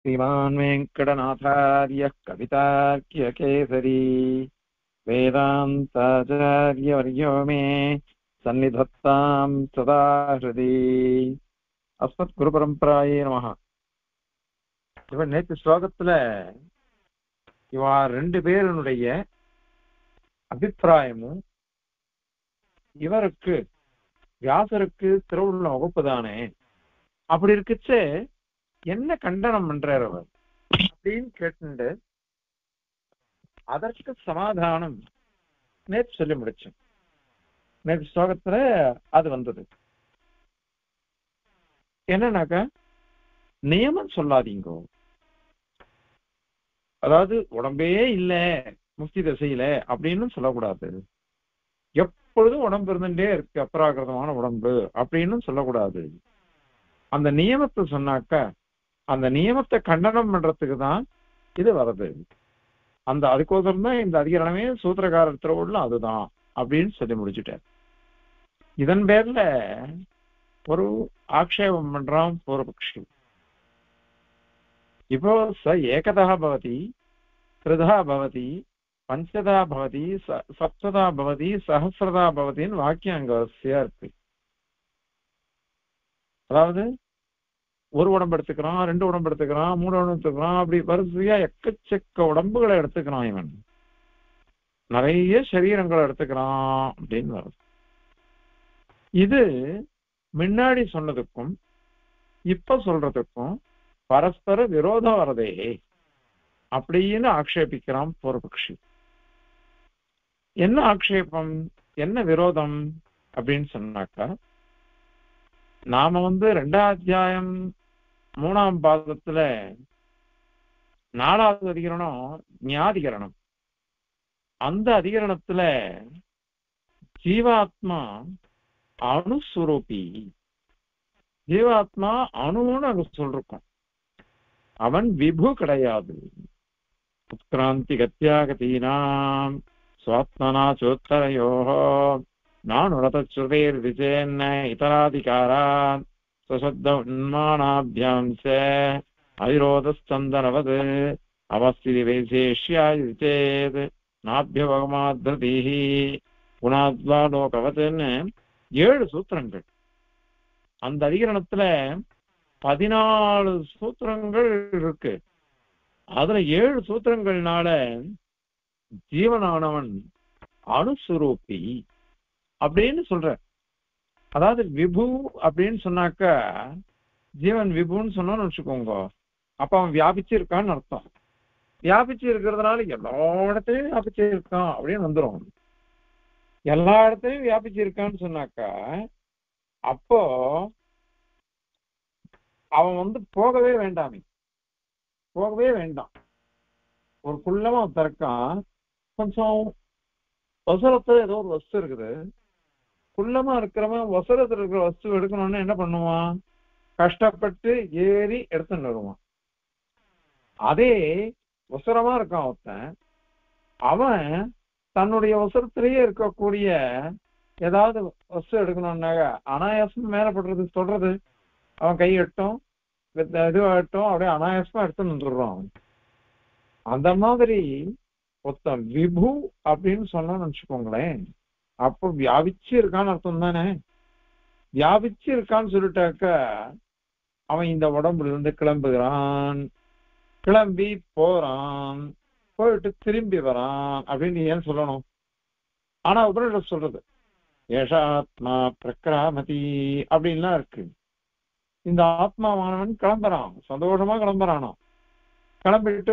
श्रीमान् वेङ्कटनाथार्यः कवितार्क्यकेसरी वेदान्ताचार्यवर्यो मे सन्निधत्ताम् सदा हृदि அஸ்மத்குருபரம்பராயே நமஹ இவன் நேற்று ஸ்லோகத்துல இவா ரெண்டு பேருனுடைய அபிப்பிராயமும் இவருக்கு வியாசருக்கு திருவுள்ள வகுப்பு தானே அப்படி இருக்குச்சு என்ன கண்டனம் பண்றார் அவர் அப்படின்னு கேட்டு அதற்கு சமாதானம் நேற்று சொல்லி முடிச்சேன் நேற்று ஸ்லோகத்துல அது வந்தது என்னன்னாக்கா நியமம் சொல்லாதீங்கோ அதாவது உடம்பே இல்ல முக்தி தசையில அப்படின்னு சொல்லக்கூடாது எப்பொழுதும் உடம்பு இருந்துட்டே இருக்கு அப்ராகிருதமான உடம்பு அப்படின்னு சொல்லக்கூடாது அந்த நியமத்தை சொன்னாக்க அந்த நியமத்தை கண்டனம் பண்றதுக்கு தான் இது வருது அந்த அதுக்கோசரம் தான் இந்த அதிகரணமே சூத்திரக்காரர் திருவுள்ள அதுதான் அப்படின்னு சொல்லி முடிச்சுட்டார் இதன் பேர்ல ஒரு ஆக்ஷேபம் பண்றான் பூர்வபக்ஷி இப்போ ச ஏகதா பவதி திருதா பவதி பஞ்சதா பவதி சப்ததா பவதி சஹசிரதா பவதின்னு வாக்கியம் அங்க வரிசையா இருக்கு அதாவது ஒரு உடம்பு எடுத்துக்கிறான் ரெண்டு உடம்பு எடுத்துக்கிறான் மூணு உடம்பு எடுத்துக்கிறான் அப்படி வரிசையா எக்கச்சக்க உடம்புகளை எடுத்துக்கிறான் இவன் நிறைய சரீரங்களை எடுத்துக்கிறான் அப்படின்னு வருது இது முன்னாடி சொன்னதுக்கும் இப்ப சொல்றதுக்கும் பரஸ்பர விரோதம் வரதே அப்படின்னு ஆக்ஷேபிக்கிறான் பூர்வபக்ஷி என்ன ஆக்ஷேபம் என்ன விரோதம் அப்படின்னு சொன்னாக்கா நாம வந்து ரெண்டாம் அத்தியாயம் மூணாம் பாதத்துல நாலாவது அதிகரணம் ஞாதிகரணம் அந்த அதிகரணத்துல ஜீவாத்மா அணுஸ்வரூபி ஜீவாத்மா அணுன்னு அங்க சொல்றோம் அவன் விபு கிடையாது உத்கிராந்தி கத்தியாகதீனாம் சுவாத்மனா சோத்தரையோ நான் உரதச்சுதைர் விஜயன்ன இதராதிகாரான் சுசப்த உன்மானாபியாம் ச அவிரோதஸ்தந்தனவது அவஸ்திதி வைசேஷ்யாயி சேத் நாபியவகமாத்ரதிஹி குணாத்வா லோகவத்துன்னு ஏழு சூத்திரங்கள் அந்த அதிகரணத்துல பதினாலு சூத்திரங்கள் இருக்கு அதுல ஏழு சூத்திரங்கள்னால ஜீவனானவன் அணுசுரூப்பி அப்படின்னு சொல்ற அதாவது விபு அப்படின்னு சொன்னாக்க ஜீவன் விபுன்னு சொன்னோம்னு வச்சுக்கோங்க அப்ப அவன் வியாபிச்சு இருக்கான்னு அர்த்தம் வியாபிச்சு இருக்கிறதுனால எல்லா இடத்துலயும் வியாபிச்சு இருக்கான் அப்படின்னு வந்துடும் எல்லா இடத்துலயும் வியாபிச்சு இருக்கான்னு சொன்னாக்கா அப்போ அவன் வந்து போகவே வேண்டாமே போகவே வேண்டாம் ஒரு குள்ளமா திறக்கான் கொஞ்சம் வசரத்துல ஏதோ ஒரு வஸ்து இருக்குது குள்ளமா இருக்கிறவன் வசரத்துல இருக்கிற வஸ்து எடுக்கணும்னு என்ன பண்ணுவான் கஷ்டப்பட்டு ஏறி எடுத்துட்டு வருவான் அதே வசரமா இருக்கான் ஒருத்தன் அவன் தன்னுடைய வசரத்திலேயே இருக்கக்கூடிய ஏதாவது வஸ்து எடுக்கணும்னாக்க அனாயாசம் மேலப்படுறது சொல்றது அவன் கை எட்டும் இதுவாகட்டும் அப்படியே அனாயாசமா எடுத்து வந்துடுறான் அந்த மாதிரி ஒருத்தன் விபு அப்படின்னு சொன்னான்னு வச்சுக்கோங்களேன் அப்போ வியாபிச்சு இருக்கான்னு அர்த்தம் தானே வியாபிச்சு இருக்கான்னு சொல்லிட்டாக்க அவன் இந்த உடம்புல இருந்து கிளம்புகிறான் கிளம்பி போறான் போயிட்டு திரும்பி வரான் அப்படின்னு ஏன் சொல்லணும் ஆனா உபனிடம் சொல்றது ஏஷாத்மா பிரக்ராமதி அப்படின்லாம் இருக்கு இந்த ஆத்மாவானவன் கிளம்புறான் சந்தோஷமா கிளம்புறானோ கிளம்பிட்டு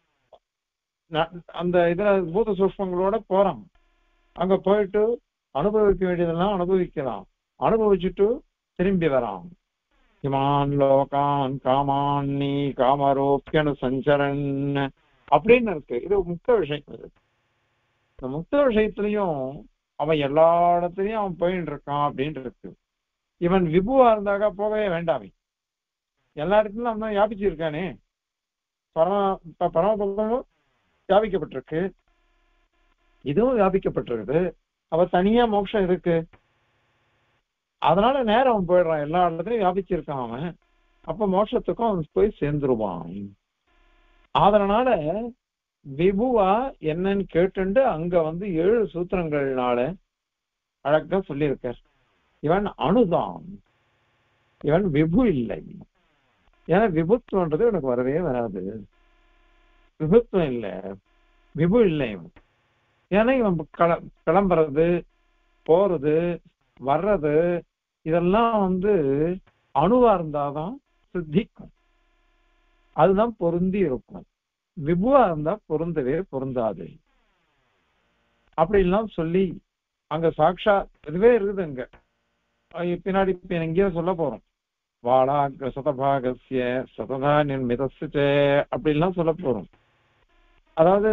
அந்த இதுல பூத சூஷ்மங்களோட போறான் அங்க போயிட்டு அனுபவிக்க வேண்டியதெல்லாம் அனுபவிக்கலாம் அனுபவிச்சுட்டு திரும்பி வரான் இமான் லோகான் காமான்னி காமரோக்கியனு சஞ்சரன் அப்படின்னு இருக்கு இது முக்கிய விஷயம் இது இந்த முக்கிய விஷயத்திலையும் அவன் எல்லா இடத்துலயும் அவன் போயிட்டு இருக்கான் அப்படின்னு இருக்கு இவன் விபுவா இருந்தாக்கா போகவே வேண்டாமே எல்லா இடத்துலயும் அவன் வியாபிச்சு இருக்கானே பரம பரமபதமும் வியாபிக்கப்பட்டிருக்கு இதுவும் வியாபிக்கப்பட்டிருக்குது அவ தனியா மோட்சம் இருக்கு அதனால நேரம் அவன் போயிடுறான் எல்லா இடத்துலயும் வியாபிச்சிருக்கான் அவன் அப்ப மோட்சத்துக்கும் அவன் போய் சேர்ந்துருவான் அதனால விபுவா என்னன்னு கேட்டுண்டு அங்க வந்து ஏழு சூத்திரங்கள்னால அழகா சொல்லியிருக்கார் இவன் அணுதான் இவன் விபு இல்லை ஏன்னா விபுத்துவன்றது எனக்கு வரவே வராது விபுத்துவம் இல்ல விபு இல்லை இவன் ஏன்னா இவன் கிள கிளம்புறது போறது வர்றது இதெல்லாம் வந்து அணுவா இருந்தாதான் சித்திக்கும் அதுதான் பொருந்தி இருக்கும் விபுவா இருந்தா பொருந்தவே பொருந்தாது அப்படின்லாம் சொல்லி அங்க சாக்ஷா இதுவே இருக்குது அங்க அஹ் பின்னாடி இப்ப எங்கேயோ சொல்ல போறோம் வாழாகிர சதபாகசிய சததா நிர்மிதஸ்ய அப்படின்லாம் சொல்ல போறோம் அதாவது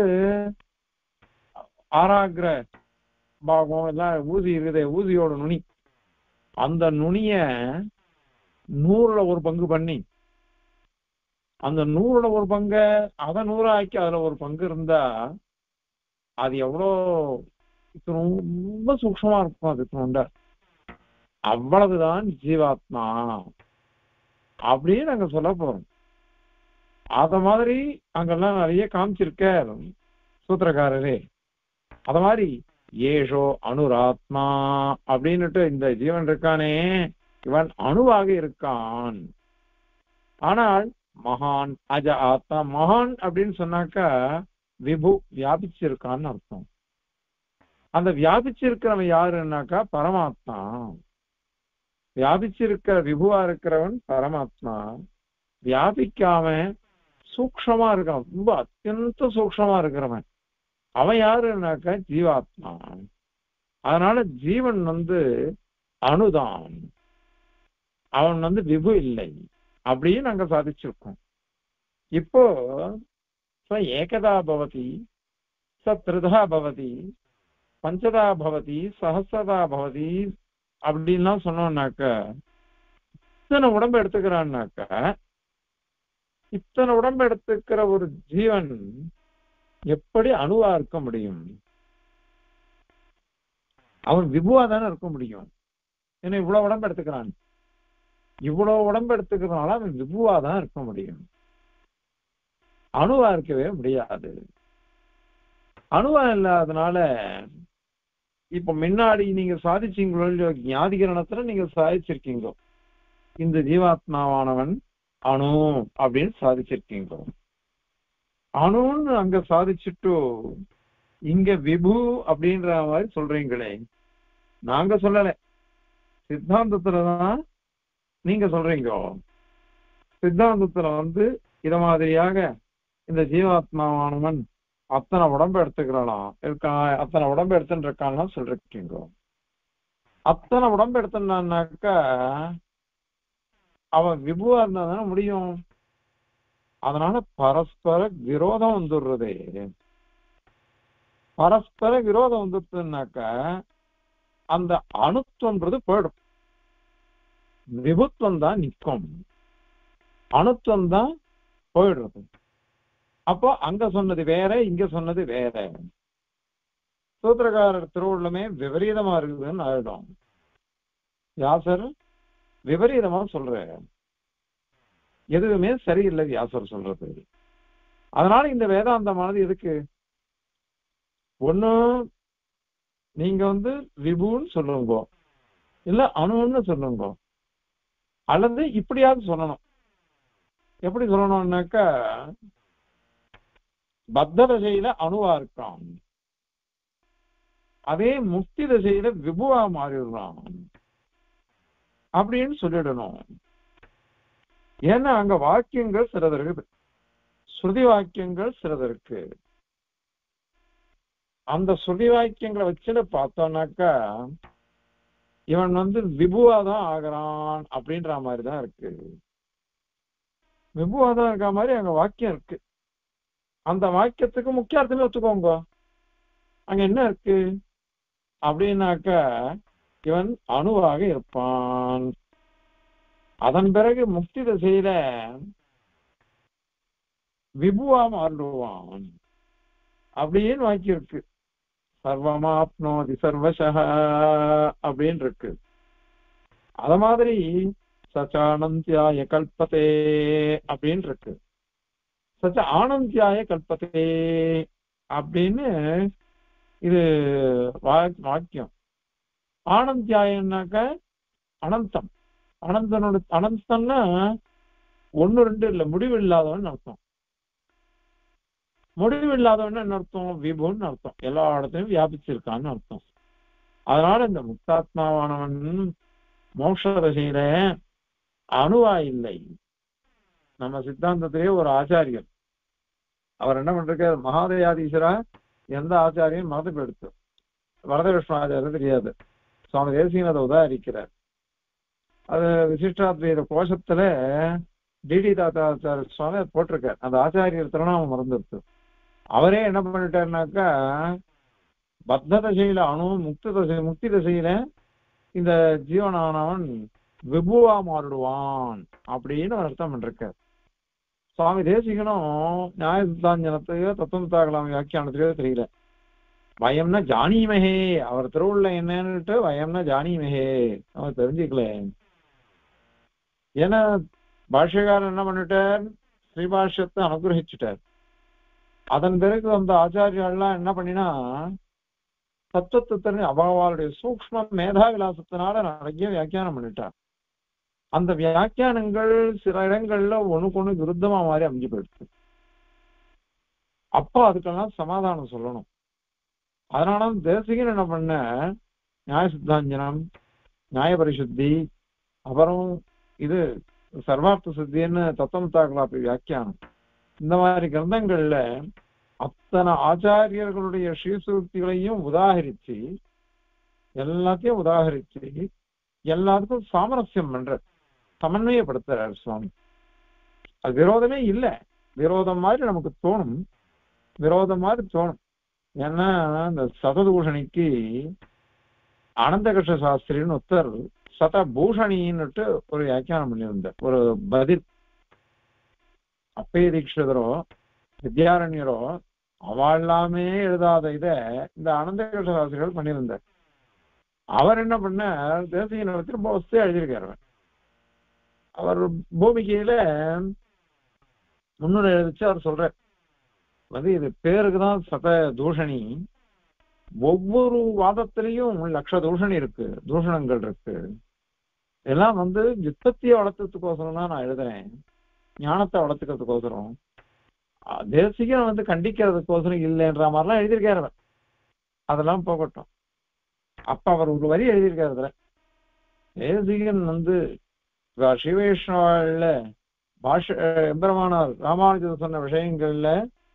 ஆறாகிர பாகம் எல்லாம் ஊசி இருக்குதே ஊசியோட நுனி அந்த நுனிய நூறுல ஒரு பங்கு பண்ணி அந்த நூறுல ஒரு பங்க அதை நூறாக்கி அதுல ஒரு பங்கு இருந்தா அது எவ்வளோ இது ரொம்ப சூக்ஷமா இருக்கும் அது உண்ட அவ்வளவுதான் ஜீவாத்மா அப்படின்னு நாங்க சொல்ல போறோம் அத மாதிரி அங்கெல்லாம் நிறைய காமிச்சிருக்க சூத்திரக்காரரே அத மாதிரி ஏஷோ அணுராத்மா அப்படின்னுட்டு இந்த ஜீவன் இருக்கானே இவன் அணுவாக இருக்கான் ஆனால் மகான் அஜ ஆத்மா மகான் அப்படின்னு சொன்னாக்கா விபு வியாபிச்சிருக்கான்னு அர்த்தம் அந்த வியாபிச்சிருக்கிறவன் யாருன்னாக்கா பரமாத்மா வியாபிச்சிருக்கிற விபுவா இருக்கிறவன் பரமாத்மா வியாபிக்காம சூக்ஷமா இருக்கான் ரொம்ப அத்தியந்த சூக்ஷமா இருக்கிறவன் அவன் யாருன்னாக்கா ஜீவாத்மா அதனால ஜீவன் வந்து அணுதான் அவன் வந்து விபு இல்லை அப்படின்னு நாங்க சாதிச்சிருக்கோம் இப்போ ச ஏகதா பவதி ச திருதா பவதி பஞ்சதா பவதி சஹசிரதா பவதி அப்படின்லாம் சொன்னோம்னாக்க இத்தனை உடம்பு எடுத்துக்கிறான்னாக்க இத்தனை உடம்பு எடுத்துக்கிற ஒரு ஜீவன் எப்படி அணுவா இருக்க முடியும் அவன் விபுவா தானே இருக்க முடியும் ஏன்னா இவ்வளவு உடம்பு எடுத்துக்கிறான் இவ்வளவு உடம்பு எடுத்துக்கிறதுனால அவன் விபுவா தான் இருக்க முடியும் அணுவா இருக்கவே முடியாது அணுவா இல்லாதனால இப்ப முன்னாடி நீங்க சாதிச்சீங்களோ இல்லையோ ஞாதிகரணத்துல நீங்க சாதிச்சிருக்கீங்க இந்த ஜீவாத்மாவானவன் அணு அப்படின்னு சாதிச்சிருக்கீங்க அணுன்னு அங்க சாதிச்சுட்டு இங்க விபு அப்படின்ற மாதிரி சொல்றீங்களே நாங்க சொல்லல சித்தாந்தத்துலதான் நீங்க சொல்றீங்க சித்தாந்தத்துல வந்து இத மாதிரியாக இந்த ஜீவாத்மாவானவன் அத்தனை உடம்பு எடுத்துக்கிறானாம் இருக்கா அத்தனை உடம்பு எடுத்துட்டு இருக்கான்னா சொல்றீங்க அத்தனை உடம்பு எடுத்துனான்னாக்கா அவன் விபுவா இருந்தா தானே முடியும் அதனால பரஸ்பர விரோதம் வந்துடுறதே பரஸ்பர விரோதம் வந்துருச்சுனாக்கா அந்த அணுத்துவன்றது போயிடும் விபுத்துவம் தான் நிற்கும் அணுத்துவம் தான் போயிடுறது அப்போ அங்க சொன்னது வேற இங்க சொன்னது வேற சூத்திரக்காரர் திருவுள்ளமே விபரீதமா இருக்குதுன்னு ஆயிடும் வியாசர் விபரீதமா சொல்ற எதுவுமே சரியில்லை வியாசர் சொல்றது அதனால இந்த வேதாந்தமானது எதுக்கு ஒண்ணு நீங்க வந்து விபுன்னு சொல்லுங்க இல்ல அணுன்னு சொல்லுங்க அல்லது இப்படியாவது சொல்லணும் எப்படி சொல்லணும்னாக்கா பத்த தசையில அணுவா இருக்கான் அதே முக்தி தசையில விபுவா மாறிடுறான் அப்படின்னு சொல்லிடணும் ஏன்னா அங்க வாக்கியங்கள் சிலது இருக்குது ஸ்ருதி வாக்கியங்கள் சிலது இருக்கு அந்த ஸ்ருதி வாக்கியங்களை வச்சுட்டு பார்த்தோம்னாக்கா இவன் வந்து விபுவா தான் ஆகிறான் அப்படின்ற மாதிரி தான் இருக்கு விபுவா தான் இருக்க மாதிரி அங்க வாக்கியம் இருக்கு அந்த வாக்கியத்துக்கு முக்கிய அர்த்தமே ஒத்துக்கோங்க அங்க என்ன இருக்கு அப்படின்னாக்கா இவன் அணுவாக இருப்பான் அதன் பிறகு முக்தி திசையில விபுவா மாறிடுவான் அப்படின்னு வாக்கியம் இருக்கு சர்வமாப்னோதி சர்வசக அப்படின்னு இருக்கு அத மாதிரி சச்சானந்தியாய கல்பதே அப்படின்னு இருக்கு சச்ச ஆனந்தியாய கல்பதே அப்படின்னு இது வா- வாக்கியம் ஆனந்தியாயன்னாக்க அனந்தம் அனந்தனோட அனந்தம்னா ஒண்ணு ரெண்டு இல்ல முடிவு இல்லாதவன் அர்த்தம் முடிவு இல்லாதவன் என்ன அர்த்தம் விபுன்னு அர்த்தம் எல்லா இடத்தையும் வியாபிச்சிருக்கான்னு அர்த்தம் அதனால இந்த முக்தாத்மாவானவன் மோட்ச தசையில அணுவா இல்லை நம்ம சித்தாந்தத்திலே ஒரு ஆச்சாரியர் அவர் என்ன பண்றாரு மகாதயாதீஸ்வரா எந்த ஆச்சாரியும் மறந்து போயிடுத்து வரதகிருஷ்ண ஆச்சாரியர் தெரியாது சுவாமி தேசியன் அதை உதாரிக்கிறார் அது விசிஷ்டாத்வைத கோஷத்துல டிடி தாத்தாச்சார சுவாமி அதை போட்டிருக்கார் அந்த ஆச்சாரியர் திருநாமம் மறந்துடுத்து அவரே என்ன பண்ணிட்டாருனாக்கா பத்த தசையில அணு முக்தி தசை முக்தி தசையில இந்த ஜீவனானவன் விபுவா மாறிடுவான் அப்படின்னு ஒரு அர்த்தம் பண்ணிருக்கார் சுவாமி தேசிகனும் நியாய சித்தாஞ்சனத்தையோ தத்துவம் தாகலாம் வியாக்கியானத்திலேயோ தெரியல பயம்னா ஜானீமஹே அவர் திருவுள்ள என்னன்னுட்டு பயம்னா ஜானீமஹே நம்ம தெரிஞ்சுக்கல ஏன்னா பாஷ்யக்காரன் என்ன பண்ணிட்டார் ஸ்ரீபாஷ்யத்தை அனுகிரகிச்சுட்டார் அதன் பிறகு அந்த ஆச்சாரியெல்லாம் என்ன பண்ணினா தத்துவத்தை தெரிஞ்சு அபாவாளுடைய சூக்ஷ்ம மேதா விலாசத்தினால நிறைய வியாக்கியானம் பண்ணிட்டார் அந்த வியாக்கியானங்கள் சில இடங்கள்ல ஒண்ணுக்கு ஒண்ணு விருத்தமா மாதிரி அமைஞ்சு போயிடுச்சு அப்போ அதுக்கெல்லாம் சமாதானம் சொல்லணும் அதனால தேசிகன் என்ன பண்ண நியாய சித்தாஞ்சனம் நியாய பரிசுத்தி அப்புறம் இது சர்வார்த்த சித்தின்னு தத்துவம் தாக்கலாப்பி வியாக்கியானம் இந்த மாதிரி கிரந்தங்கள்ல அத்தனை ஆச்சாரியர்களுடைய ஸ்ரீசூக்திகளையும் உதாகரிச்சு எல்லாத்தையும் உதாகரிச்சு எல்லாத்துக்கும் சாமரஸ்யம் பண்ற சமன்வயப்படுத்துறாரு சுவாமி அது விரோதமே இல்லை விரோதம் மாதிரி நமக்கு தோணும் விரோதம் மாதிரி தோணும் ஏன்னா இந்த சததூஷணிக்கு அனந்தகிருஷ்ண சாஸ்திரின்னு ஒருத்தர் சதபூஷணின்னுட்டு ஒரு வியாக்கியானம் பண்ணியிருந்தார் ஒரு பதில் அப்பய தீட்சிதரோ வித்யாரண்யரோ அவெல்லாமே எழுதாத இத இந்த அனந்தகிருஷ்ண சாஸ்திரிகள் பண்ணியிருந்தார் அவர் என்ன பண்ணார் தேசிய நிலத்தில் ரொம்ப வசதியா எழுதியிருக்காரு அவர். அவர் பூமிகையில முன்னுரை எழுதிச்சு அவர் சொல்றார் வந்து இது பேருக்கு தான் சத தூஷணி ஒவ்வொரு வாதத்திலையும் லட்ச தூஷணி இருக்கு தூஷணங்கள் இருக்கு இதெல்லாம் வந்து யுத்தத்தையே வளர்த்ததுக்கோசரம் தான் நான் எழுதுறேன் ஞானத்தை வளர்த்துக்கிறதுக்கோசரம் அஹ் தேசிகம் வந்து கண்டிக்கிறதுக்கோசரம் இல்லைன்ற மாதிரிலாம் எழுதியிருக்காரு அவர் அதெல்லாம் போகட்டும் அப்ப அவர் ஒரு வரி எழுதியிருக்காரு அதுல தேசிகன் வந்து வ- ஸ்ரீவைஷ்ணவால பாஷ எம்பெருமானார் ராமானுஜர் சொன்ன விஷயங்கள்ல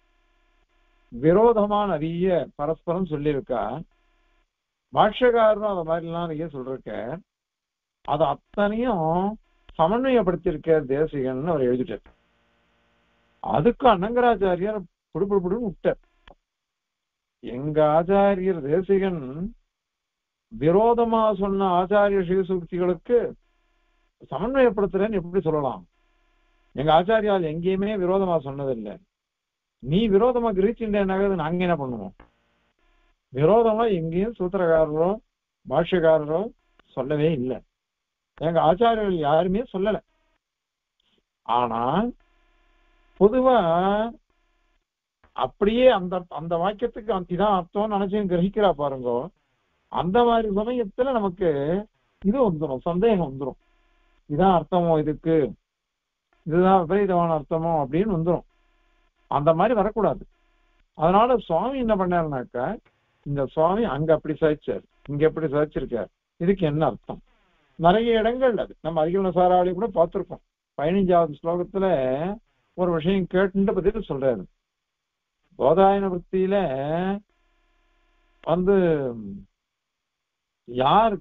விரோதமா நிறைய பரஸ்பரம் சொல்லியிருக்கா பாஷ்யக்காரரும் அந்த மாதிரி எல்லாம் நிறைய சொல்லிருக்க அது அத்தனையும் சமன்வயப்படுத்தியிருக்க தேசிகன் அவர் எழுதிட்டார் அதுக்கு அனங்கராச்சாரியார் புடுப்புடுன்னு விட்டார் எங்க ஆச்சாரியர் தேசிகன் விரோதமா சொன்ன ஆச்சாரிய ஸ்ரீசூக்திகளுக்கு சமன்வயப்படுத்துறேன்னு எப்படி சொல்லலாம் எங்க ஆச்சாரியால் எங்கேயுமே விரோதமா சொன்னதில்லை நீ விரோதமா கிரகிச்சுட்டேனாக நாங்க என்ன பண்ணுவோம் விரோதமா எங்கேயும் சூத்திரக்காரரோ பாஷ்யக்காரரோ சொல்லவே இல்லை எங்க ஆச்சாரியர்கள் யாருமே சொல்லல ஆனா பொதுவா அப்படியே அந்த அந்த வாக்கியத்துக்கு அந்த- இதான் அர்த்தம்னு நினைச்சு கிரகிக்கிறா பாருங்க அந்த மாதிரி சமயத்துல நமக்கு இது வந்துடும் சந்தேகம் வந்துடும் இதான் அர்த்தமோ இதுக்கு இதுதான் விபரீதமான அர்த்தமோ அப்படின்னு வந்துடும் அந்த மாதிரி வரக்கூடாது அதனால சுவாமி என்ன பண்ணாருனாக்கா இந்த சுவாமி அங்க அப்படி சாதிச்சார் இங்க எப்படி சாதிச்சிருக்கார் இதுக்கு என்ன அர்த்தம் நிறைய இடங்கள் அது நம்ம அரிகல சாராவளி கூட பார்த்திருக்கோம் பதினஞ்சாவது ஸ்லோகத்துல ஒரு விஷயம் கேட்டுட்டு பதில் சொல்றாரு போதாயன விற்த்தியில வந்து யார்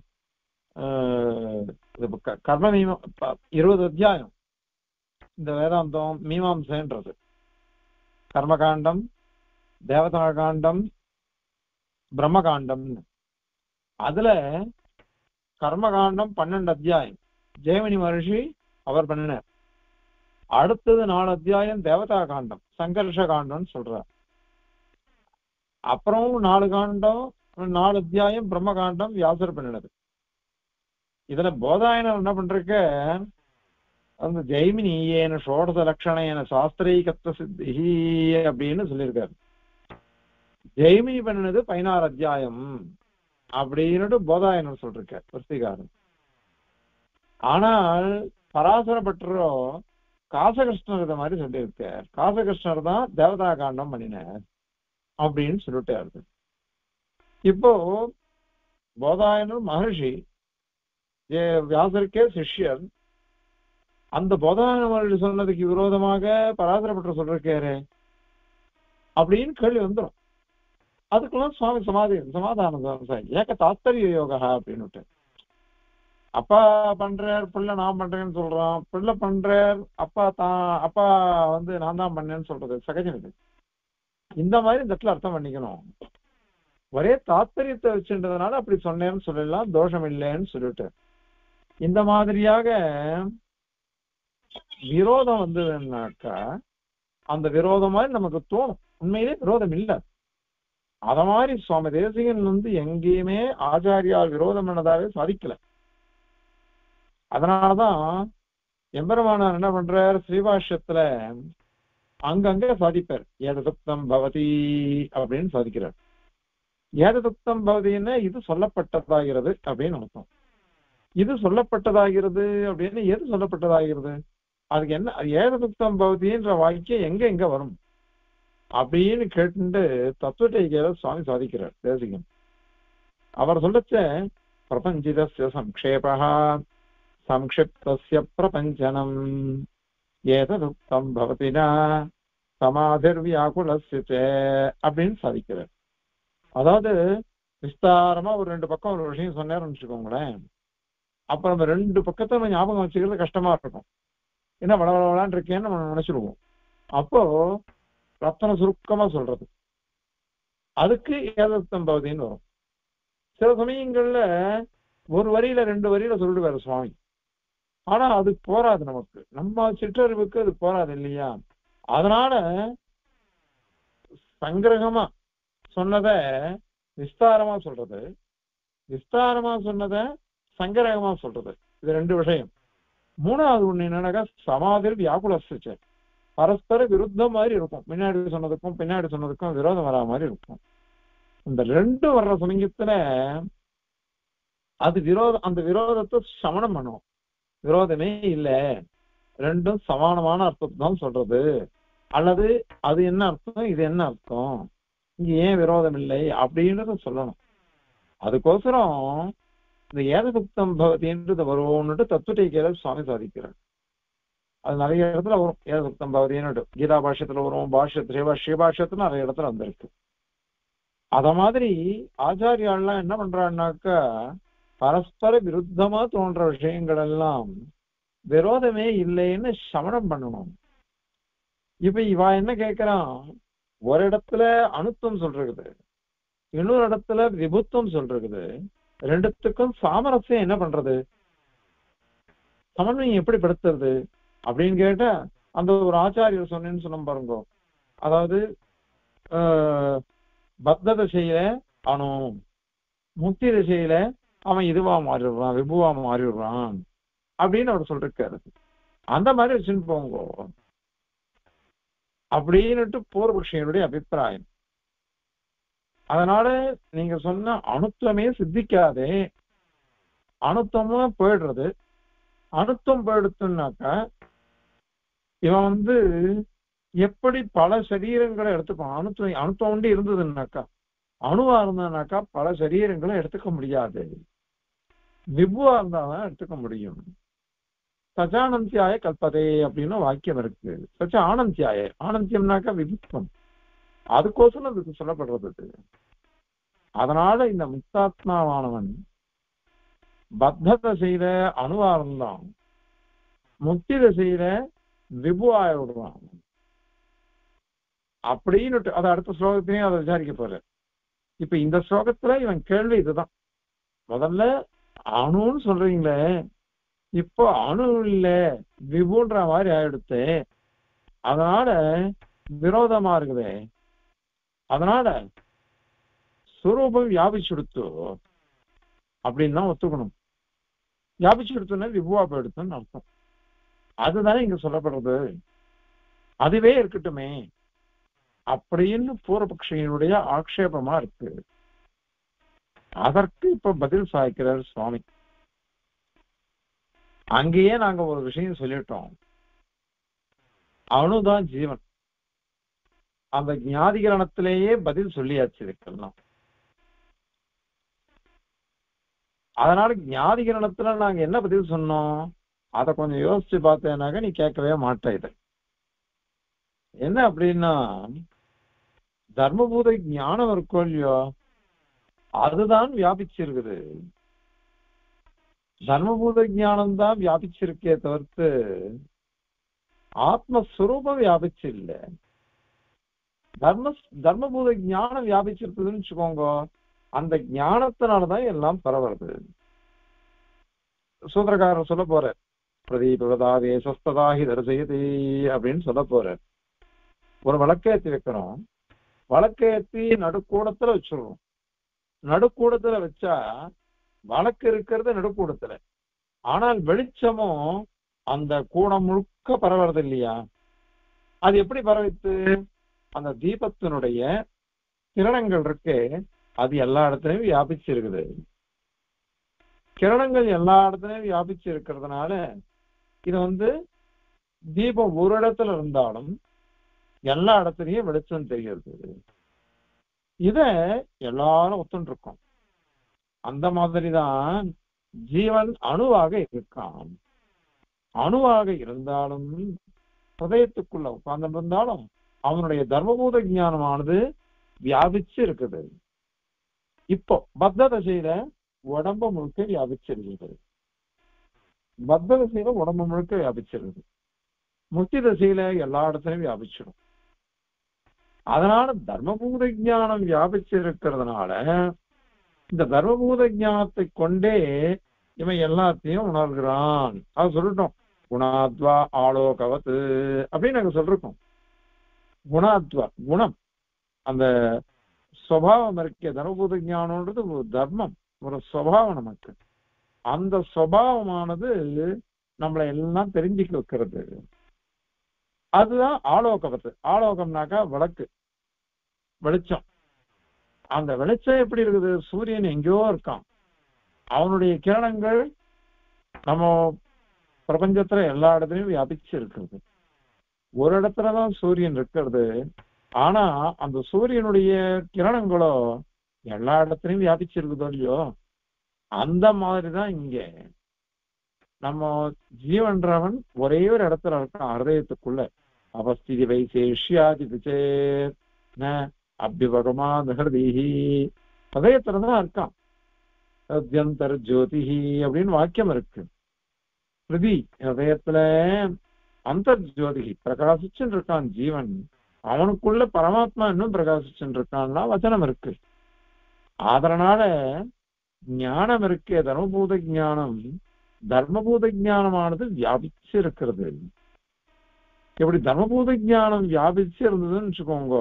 ஆஹ், இது இப்ப க- கர்ம மீமா ப- இருபது அத்தியாயம் இந்த வேதாந்தம் மீமாம்சைன்றது கர்மகாண்டம் தேவதா காண்டம் பிரம்மகாண்டம் அதுல கர்மகாண்டம் பன்னெண்டு அத்தியாயம் ஜெயமணி மகர்ஷி அவர் பண்ணினார் அடுத்தது நாலு அத்தியாயம் தேவதா காண்டம் சங்கர்ஷ காண்டம்னு சொல்றார் அப்புறம் நாலு காண்டம் நாலு அத்தியாயம் பிரம்ம காண்டம் வியாசர் பண்ணினது இதுல போதாயனர் என்ன பண்றக்க அந்த ஜெய்மினி ஏன ஷோடச லட்சணேன சாஸ்திரீகத்துவ சித்தி அப்படின்னு சொல்லியிருக்காரு ஜெய்மினி பண்ணினது பதினாறு அத்தியாயம் அப்படின்னுட்டு போதாயனர் சொல்லிருக்கார் வர்த்திகாரன் ஆனால் பராசர பட்டரோ காசகிருஷ்ணர் இத மாதிரி சொல்லியிருக்கார் காசகிருஷ்ணர் தான் தேவதா காண்டம் பண்ணினார் அப்படின்னு சொல்லிட்டாரு இப்போ போதாயனர் மகர்ஷி ஏ- வியாசருக்கே சிஷ்யர் அந்த போதாயன மகர்ஷி சொன்னதுக்கு விரோதமாக பராசரப்பட்டர் சொல்லிருக்காரு அப்படின்னு கேள்வி வந்துடும் அதுக்கெல்லாம் சுவாமி சமாதி சமாதானம் தான் சார். ஏக தாத்பரிய யோகா அப்படின்னுட்டு அப்பா பண்றார் பிள்ளை நான் பண்றேன்னு சொல்றான் பிள்ளை பண்றார் அப்பா தான் அப்பா வந்து நான் தான் பண்ணேன்னு சொல்றது சகஜம் இது இந்த மாதிரி இந்த இடத்துல அர்த்தம் பண்ணிக்கணும் ஒரே தாத்பரியத்தை வச்சுன்றதுனால அப்படி சொன்னேன்னு சொல்லலாம் தோஷம் இல்லைன்னு சொல்லிட்டு இந்த மாதிரியாக விரோதம் வந்ததுன்னாக்கா அந்த விரோதம் மாதிரி நமக்கு தோணும் உண்மையிலே விரோதம் இல்லை அத மாதிரி சுவாமி தேசிகன் வந்து எங்கேயுமே ஆச்சாரியால் விரோதம் பண்ணதாவே சாதிக்கல அதனாலதான் எம்பெருமானார் என்ன பண்றார் ஸ்ரீபாஷ்யத்துல அங்கங்க சாதிப்பார் ஏததுப்தம் பவதி அப்படின்னு சாதிக்கிறார் ஏததுப்தம் பவதின்னா இது சொல்லப்பட்டதாகிறது அப்படின்னு அர்த்தம் இது சொல்லப்பட்டதாகிறது அப்படின்னு எது சொல்லப்பட்டதாகிறது அதுக்கு என்ன ஏததுப்தம் பவதின்ற வாக்கியம் எங்க எங்க வரும் அப்படின்னு கேட்டு தத்துவ சுவாமி சாதிக்கிறார் தேசிகன் அவர் சொல்லச்ச பிரபஞ்சிதஸ்ய சம்க்ஷேபா சம்க்ஷிப்தஸ்ய பிரபஞ்சனம் ஏததுக்தம் பவதினா சமாதிர்வியாக்குலஸ்ய ச அப்படின்னு சாதிக்கிறார் அதாவது விஸ்தாரமா ஒரு ரெண்டு பக்கம் ஒரு விஷயம் சொன்னாருன்னு வச்சுக்கோங்களேன் அப்ப நம்ம ரெண்டு பக்கத்தை நம்ம ஞாபகம் வச்சுக்கிறது கஷ்டமா இருக்கும் என்ன வள வளவளான்னு இருக்கேன்னு நம்ம நினைச்சிருவோம் அப்போ ரத்தன சுருக்கமா சொல்றது அதுக்கு ஏதத்தம் பகுதின்னு வரும் சில சமயங்கள்ல ஒரு வரியில ரெண்டு வரியில சொல்லிடுவாரு சுவாமி ஆனா அது போராது நமக்கு நம்ம சிற்றறிவுக்கு அது போராது இல்லையா அதனால சங்கிரகமா சொன்னத விஸ்தாரமா சொல்றது விஸ்தாரமா சொன்னத சங்கிரகமா சொல்றது இது ரெண்டு விஷயம் மூணாவது ஒண்ணு என்னன்னாக்கா சமாதிர் வியாக்குலசிச்ச பரஸ்பர விருத்தம் மாதிரி இருக்கும் முன்னாடி சொன்னதுக்கும் பின்னாடி சொன்னதுக்கும் விரோதம் வரா மாதிரி இருக்கும் இந்த ரெண்டு வர்ற சமயத்துல அது விரோதம் அந்த விரோதத்தை சமணம் பண்ணும் விரோதமே இல்ல ரெண்டும் சமானமான அர்த்தத்தை தான் சொல்றது அல்லது அது என்ன அர்த்தம் இது என்ன அர்த்தம் இங்க ஏன் விரோதம் இல்லை அப்படின்றத சொல்லணும் அதுக்கோசரம் இந்த ஏதகுப்தம் பவதின்றது வருவோம்னுட்டு தத்துவ சுவாமி சாதிக்கிறார் அது நிறைய இடத்துல வரும் ஏதகுப்தம் பவதின்னு கீதா பாஷ்யத்துல வரும் பாஷ்ய ஸ்ரீபா ஸ்ரீபாஷ்யத்துல நிறைய இடத்துல வந்திருக்கு அத மாதிரி ஆச்சாரியாள்லாம் என்ன பண்றான்னாக்கா பரஸ்பர விருத்தமா தோன்ற விஷயங்கள் எல்லாம் விரோதமே இல்லைன்னு சமணம் பண்ணணும் இப்ப இவ என்ன கேக்குறான் ஒரு இடத்துல அணுத்துவம் சொல்றது இன்னொரு இடத்துல விபுத்துவம் சொல்றது ரெண்டுத்துக்கும் சாமரஸ்யம் என்ன பண்றது சமன்வயம் எப்படி படுத்துறது அப்படின்னு கேட்டா அந்த ஒரு ஆச்சாரியர் சொன்னேன்னு சொன்ன பாருங்க அதாவது ஆஹ், பத்த திசையில அணு முக்தி திசையில அவன் இதுவா மாறிடுறான் விபுவா மாறிடுறான் அப்படின்னு அவர் சொல்லிருக்காரு அந்த மாதிரி வச்சுன்னு போங்க அப்படின்னுட்டு பூர்வபக்ஷியனுடைய அபிப்பிராயம் அதனால நீங்க சொன்ன அணுத்துவமே சித்திக்காதே அணுத்தமா போயிடுறது அணுத்தம் போயிடுத்துனாக்கா இவன் வந்து எப்படி பல சரீரங்களை எடுத்துப்பான் அணுத்துவம் அணுத்தம் ஒண்டி இருந்ததுன்னாக்கா அணுவா இருந்தானாக்கா பல சரீரங்களை எடுத்துக்க முடியாது விபுவா இருந்தாதான் எடுத்துக்க முடியும் சச்சானந்தியாய கல்பதே அப்படின்னு வாக்கியம் இருக்கு சச்ச ஆனந்தியாய ஆனந்தியம்னாக்கா விபுத்துவம் அதுக்கோசரம் அதுக்கு சொல்லப்படுறது இது. அதனால இந்த முக்தாத்மாவானவன் பத்த தசையில அணுவா இருந்தான் முக்தி தசையில விபுவாய விடுவான் அப்படின்னு அது அடுத்த ஸ்லோகத்திலையும் அதை விசாரிக்க போற இப்ப இந்த ஸ்லோகத்துல இவன் கேள்வி இதுதான் முதல்ல அணுன்னு சொல்றீங்களே இப்போ அணு இல்ல விபுன்ற மாதிரி ஆயிடுத்து அதனால விரோதமா இருக்குதே அதனால சுரூபம் வியாபிச்சுடுத்து அப்படின்னு தான் ஒத்துக்கணும் வியாபிச்சு எடுத்தோன்னா விபுவா போயிடுத்துன்னு அர்த்தம் அதுதானே இங்க சொல்லப்படுறது அதுவே இருக்கட்டுமே அப்படின்னு பூர்வபக்ஷியினுடைய ஆக்ஷேபமா இருக்கு அதற்கு இப்ப பதில் சாய்க்கிறார் சுவாமி அங்கேயே நாங்க ஒரு விஷயம் சொல்லிட்டோம் அவனுதான் ஜீவன் அந்த ஞாதிகரணத்திலேயே பதில் சொல்லியாச்சு இதுக்கெல்லாம் அதனால ஞாதிகரணத்துல நாங்க என்ன பதில் சொன்னோம் அத கொஞ்சம் யோசிச்சு பார்த்தேனாக்க நீ கேட்கவே மாட்ட இது என்ன அப்படின்னா தர்மபூத ஞானம் இருக்கும் இல்லையோ அதுதான் வியாபிச்சிருக்குது தர்மபூத ஞானம் தான் வியாபிச்சிருக்கே தவிர்த்து ஆத்மஸ்வரூபம் வியாபிச்சு இல்ல தர்ம தர்மபூத ஞானம் வியாபிச்சிருக்குதுன்னு வச்சுக்கோங்க அந்த ஞானத்தினாலதான் எல்லாம் பரவுறது சூத்திரக்காரர் சொல்ல போற பிரதீபதாவே சொஸ்ததாகி தரிசயதி அப்படின்னு சொல்ல போற ஒரு விளக்கேத்தி வைக்கிறோம் வழக்கேத்தி நடுக்கூடத்துல வச்சிருவோம் நடுக்கூடத்துல வச்சா வழக்கு இருக்கிறது நடுக்கூடத்துல ஆனால் வெளிச்சமும் அந்த கூடம் முழுக்க பரவுறது இல்லையா அது எப்படி பரவித்து அந்த தீபத்தினுடைய கிரணங்கள் இருக்கு அது எல்லா இடத்துலயும் வியாபிச்சு இருக்குது கிரணங்கள் எல்லா இடத்துலயும் வியாபிச்சு இருக்கிறதுனால இது வந்து தீபம் ஒரு இடத்துல இருந்தாலும் எல்லா இடத்துலயும் வெளிச்சம் தெரிகிறது இத எல்லாரும் ஒத்துட்டு இருக்கோம் அந்த மாதிரிதான் ஜீவன் அணுவாக இருக்கான் அணுவாக இருந்தாலும் ஹதயத்துக்குள்ள உட்கார்ந்து இருந்தாலும் அவனுடைய தர்மபூத ஞானமானது வியாபிச்சு இருக்குது இப்போ பத்த தசையில உடம்பு முழுக்க வியாபிச்சிருக்கிறது பத்த தசையில உடம்பு முழுக்க வியாபிச்சிருக்குது முக்தி தசையில எல்லா இடத்துலயும் வியாபிச்சிடும் அதனால தர்மபூத ஞானம் வியாபிச்சு இருக்கிறதுனால இந்த தர்மபூத ஞானத்தை கொண்டே இவன் எல்லாத்தையும் உணர்கிறான் அது சொல்லிட்டோம் குணாத்வா ஆலோகவத்து அப்படின்னு நாங்க சொல்றோம் குணாத்வா குணம் அந்த சுவாவம் இருக்க தர்மபூத ஞானம்ன்றது ஒரு தர்மம் ஒரு சுவாவம் நமக்கு அந்த சுவாவமானது நம்மளை எல்லாம் தெரிஞ்சுக்க வைக்கிறது அதுதான் ஆலோகவத்து ஆலோகம்னாக்கா விளக்கு வெளிச்சம் அந்த வெளிச்சம் எப்படி இருக்குது சூரியன் எங்கேயோ இருக்கான் அவனுடைய கிரணங்கள் நம்ம பிரபஞ்சத்துல எல்லா இடத்துலயும் வியாபிச்சு இருக்கிறது ஒரு இடத்துலதான் சூரியன் இருக்கிறது ஆனா அந்த சூரியனுடைய கிரணங்களோ எல்லா இடத்துலயும் வியாபிச்சு இருக்குதோ இல்லையோ அந்த மாதிரிதான் இங்க நம்ம ஜீவன்றவன் ஒரே ஒரு இடத்துல இருக்கான் ஹிருதயத்துக்குள்ள அவஸ்திதி வைசேஷ்யாதி சேத் ந அபிபகமா ஹிருதீஹி ஹதயத்துலதான் இருக்கான் அத்தியந்தர் ஜோதிஹி அப்படின்னு வாக்கியம் இருக்கு ஹிருதி ஹதயத்துல அந்தர் ஜோதிகி பிரகாசிச்சுன்னு இருக்கான் ஜீவன் அவனுக்குள்ள பரமாத்மா இன்னும் பிரகாசிச்சுன்னு இருக்கான்னா வச்சனம் இருக்கு அதனால ஞானம் இருக்கே தர்மபூத ஞானம் தர்மபூத ஞானமானது வியாபிச்சு இருக்கிறது இப்படி தர்மபூத ஞானம் வியாபிச்சு இருந்ததுன்னு வச்சுக்கோங்க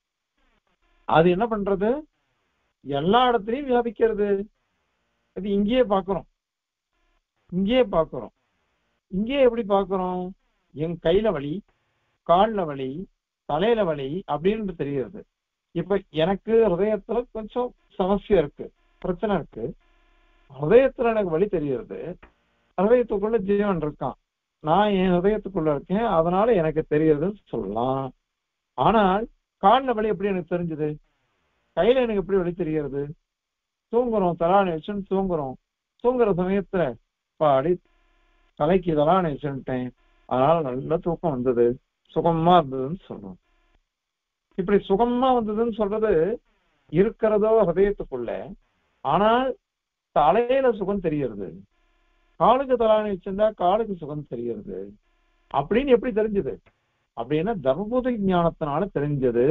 அது என்ன பண்றது எல்லா இடத்துலயும் வியாபிக்கிறது அது இங்கேயே பாக்குறோம் இங்கேயே பாக்குறோம் இங்கேயே எப்படி பாக்குறோம் என் கையில வலி கால்ல வலி தலையில வலி அப்படின்னு தெரியுது இப்ப எனக்கு ஹிருதயத்துல கொஞ்சம் சமஸ்யா இருக்கு பிரச்சனை இருக்கு ஹிருதயத்துல எனக்கு வலி தெரியுது ஹிருதயத்துக்குள்ள ஜீவன் இருக்கான் நான் என் ஹிருதயத்துக்குள்ள இருக்கேன் அதனால எனக்கு தெரியுதுன்னு சொல்லலாம் ஆனால் கால்ல வலி எப்படி எனக்கு தெரிஞ்சது கையில எனக்கு எப்படி வலி தெரிகிறது தூங்குறோம் தலாணி வச்சுன்னு தூங்குறோம் தூங்குற சமயத்துல பாடி தலைக்கு தலாணி வச்சுட்டேன் அதனால நல்ல தூக்கம் வந்தது சுகமா இருந்ததுன்னு சொல்றோம் இப்படி சுகமா வந்ததுன்னு சொல்றது இருக்கிறதோ ஹதயத்துக்குள்ள ஆனால் தலையில சுகம் தெரியறது காலுக்கு தலாணி வச்சிருந்தா காலுக்கு சுகம் தெரியறது அப்படின்னு எப்படி தெரிஞ்சது அப்படின்னா தர்மபூத ஞானத்தினால தெரிஞ்சது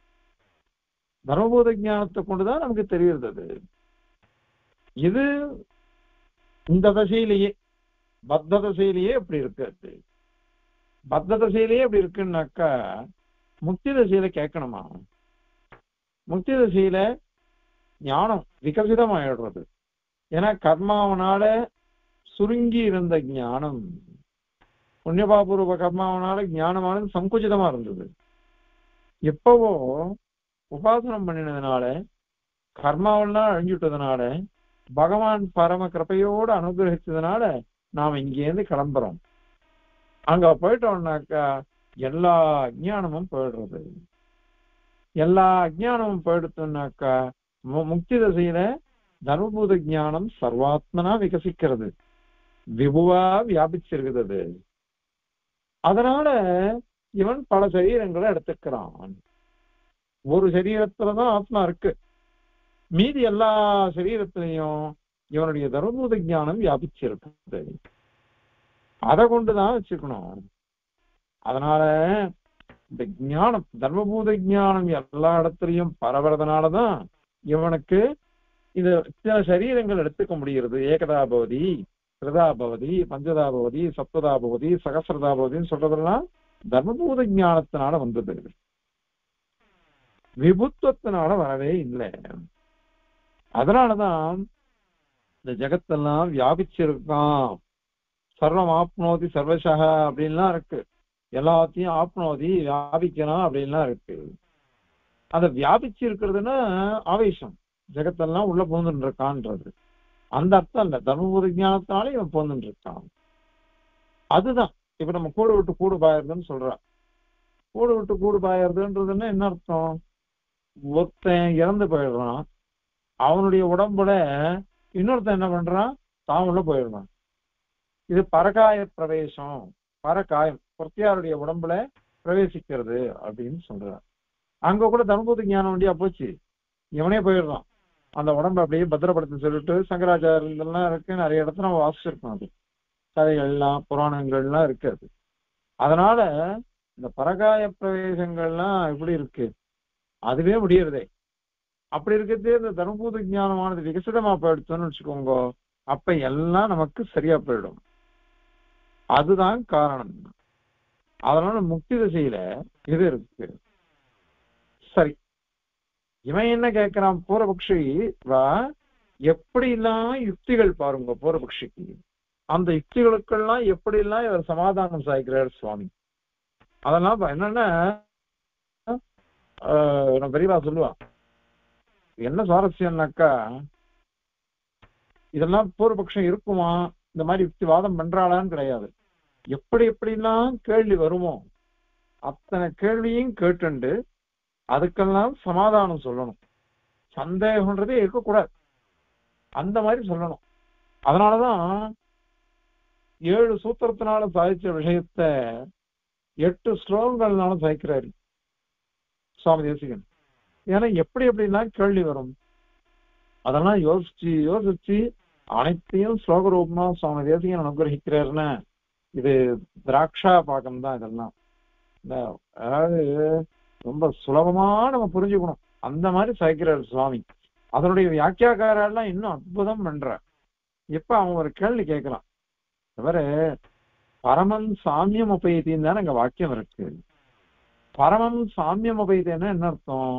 தர்மபூத ஞானத்தை கொண்டுதான் நமக்கு தெரியுறது அது இது இந்த தசையிலேயே பத்த தசையிலேயே எப்படி இருக்கு பத்த தசையிலேயே எப்படி இருக்குன்னாக்கா முக்தி தசையில கேட்கணுமா முக்தி தசையில ஞானம் விகசிதமாயிடுறது ஏன்னா கர்மாவனால சுருங்கி இருந்த ஞானம் புண்ணியபாபூர்வ கர்மாவனால ஞானமானது சங்குச்சிதமா இருந்தது எப்பவோ உபாசனம் பண்ணினதுனால கர்மாவெல்லாம் அழிஞ்சுட்டதுனால பகவான் பரம கிருபையோடு அனுகிரகிச்சதுனால நாம இங்கேருந்து கிளம்புறோம் அங்க போயிட்டோம்னாக்கா எல்லா அஜ்ஞானமும் போயிடுறது எல்லா அஜ்ஞானமும் போயிடுத்தோம்னாக்கா மு- முக்தி தசையில தர்மபூத ஞானம் சர்வாத்மனா விகசிக்கிறது விபுவா வியாபிச்சிருக்குது அது. அதனால இவன் பல சரீரங்களை எடுத்துக்கிறான் ஒரு சரீரத்துலதான் ஆத்மா இருக்கு மீதி எல்லா சரீரத்திலையும் இவனுடைய தர்மபூத ஞானம் வியாபிச்சிருக்குது அதை கொண்டுதான் வச்சுக்கணும் அதனால இந்த ஞானம் தர்மபூத ஞானம் எல்லா இடத்துலயும் பரவுறதுனாலதான் இவனுக்கு இது சில சரீரங்கள் எடுத்துக்க முடிகிறது ஏகதா பவதி கிருதா பவதி பஞ்சதா பவதி சப்ததா பவதி சகசிரதா பவதின்னு சொல்றதெல்லாம் தர்மபூத ஞானத்தினால வந்தது விபுத்துவத்தினால வரவே இல்லை அதனாலதான் இந்த ஜெகத்தெல்லாம் வியாபிச்சிருக்கான் சர்வம் ஆப்னோதி சர்வசக அப்படின்லாம் இருக்கு எல்லாத்தையும் ஆப்னோதி வியாபிக்கணும் அப்படின்லாம் இருக்கு அந்த வியாபிச்சு இருக்கிறதுன்னா ஆவேசம் ஜெகத்தெல்லாம் உள்ள புகுந்துட்டு இருக்கான்றது அந்த அர்த்தம் இல்ல தர்மபுரி ஞானத்தினால இவன் புகுந்துட்டு இருக்கான் அதுதான் இப்ப நம்ம கூடு விட்டு கூடு பாயறதுன்னு சொல்றான் கூடு விட்டு கூடு பாயறதுன்றதுன்னா என்ன அர்த்தம் ஒருத்தன் இறந்து போயிடுறான் அவனுடைய உடம்புல இன்னொருத்தன் என்ன பண்றான் தான் உள்ள போயிடுறான் இது பரகாய பிரவேசம் பரகாயம் பொத்தியாருடைய உடம்புல பிரவேசிக்கிறது அப்படின்னு சொல்றார் அங்க கூட தர்மபுத்த ஞானம் வண்டியா போச்சு இவனே போயிடுறான் அந்த உடம்பை அப்படியே பத்திரப்படுத்த சொல்லிட்டு சங்கராச்சாரியர் இதெல்லாம் இருக்கு நிறைய இடத்துல நம்ம வாசிச்சிருக்கோம் அது கதைகள்லாம் புராணங்கள்லாம் இருக்கு அது அதனால இந்த பரகாய பிரவேசங்கள்லாம் எப்படி இருக்கு அதுவே முடியறதே அப்படி இருக்கிறது இந்த தர்மபூத ஞானமானது விகசிதமா போயிடுச்சோன்னு வச்சுக்கோங்க அப்ப எல்லாம் நமக்கு சரியா போயிடும் அதுதான் காரணம் அதனால முக்தி திசையில இது இருக்கு சரி இவன் என்ன கேட்கிறான் பூரபக்ஷி வா எப்படிலாம் யுக்திகள் பாருங்க பூரபக்ஷிக்கு அந்த யுக்திகளுக்கெல்லாம் எப்படிலாம் இவர் சமாதானம் சாய்க்கிறார் சுவாமி அதெல்லாம் ப- என்னன்னா ஆஹ் நம்ம பெரியவா சொல்லுவான் என்ன சுவாரஸ்யம்னாக்கா இதெல்லாம் பூர்வபக்ஷம் இருக்குமா இந்த மாதிரி யுக்தி வாதம் பண்றாளான்னு கிடையாது எப்படி எப்படிலாம் கேள்வி வருமோ அத்தனை கேள்வியும் கேட்டுண்டு அதுக்கெல்லாம் சமாதானம் சொல்லணும் சந்தேகம்ன்றதே இருக்கக்கூடாது அந்த மாதிரி சொல்லணும் அதனாலதான் ஏழு சூத்திரத்தினால சாதிச்ச விஷயத்த எட்டு ஸ்லோகங்கள்னால சாய்க்கிறாரு சுவாமி தேசிகன் ஏன்னா எப்படி எப்படிலாம் கேள்வி வரும் அதெல்லாம் யோசிச்சு யோசிச்சு அனைத்தையும் ஸ்லோக ரூபமா சுவாமி தேசிகன் அனுகிரகிக்கிறாருன்னா இது திராட்சா பாகம் தான் இதெல்லாம் இந்த அதாவது ரொம்ப சுலபமா நம்ம புரிஞ்சுக்கணும் அந்த மாதிரி சாய்க்கிறார் சுவாமி அதனுடைய வியாக்கியாக்காரெல்லாம் இன்னும் அற்புதம் பண்றார் இப்ப அவன் ஒரு கேள்வி கேட்கலாம் இவரு பரமன் சாமியம் உபயத்தின்னு தானே அங்க வாக்கியம் இருக்கு பரமம் சாமியம் உபயத்தின்னா என்ன அர்த்தம்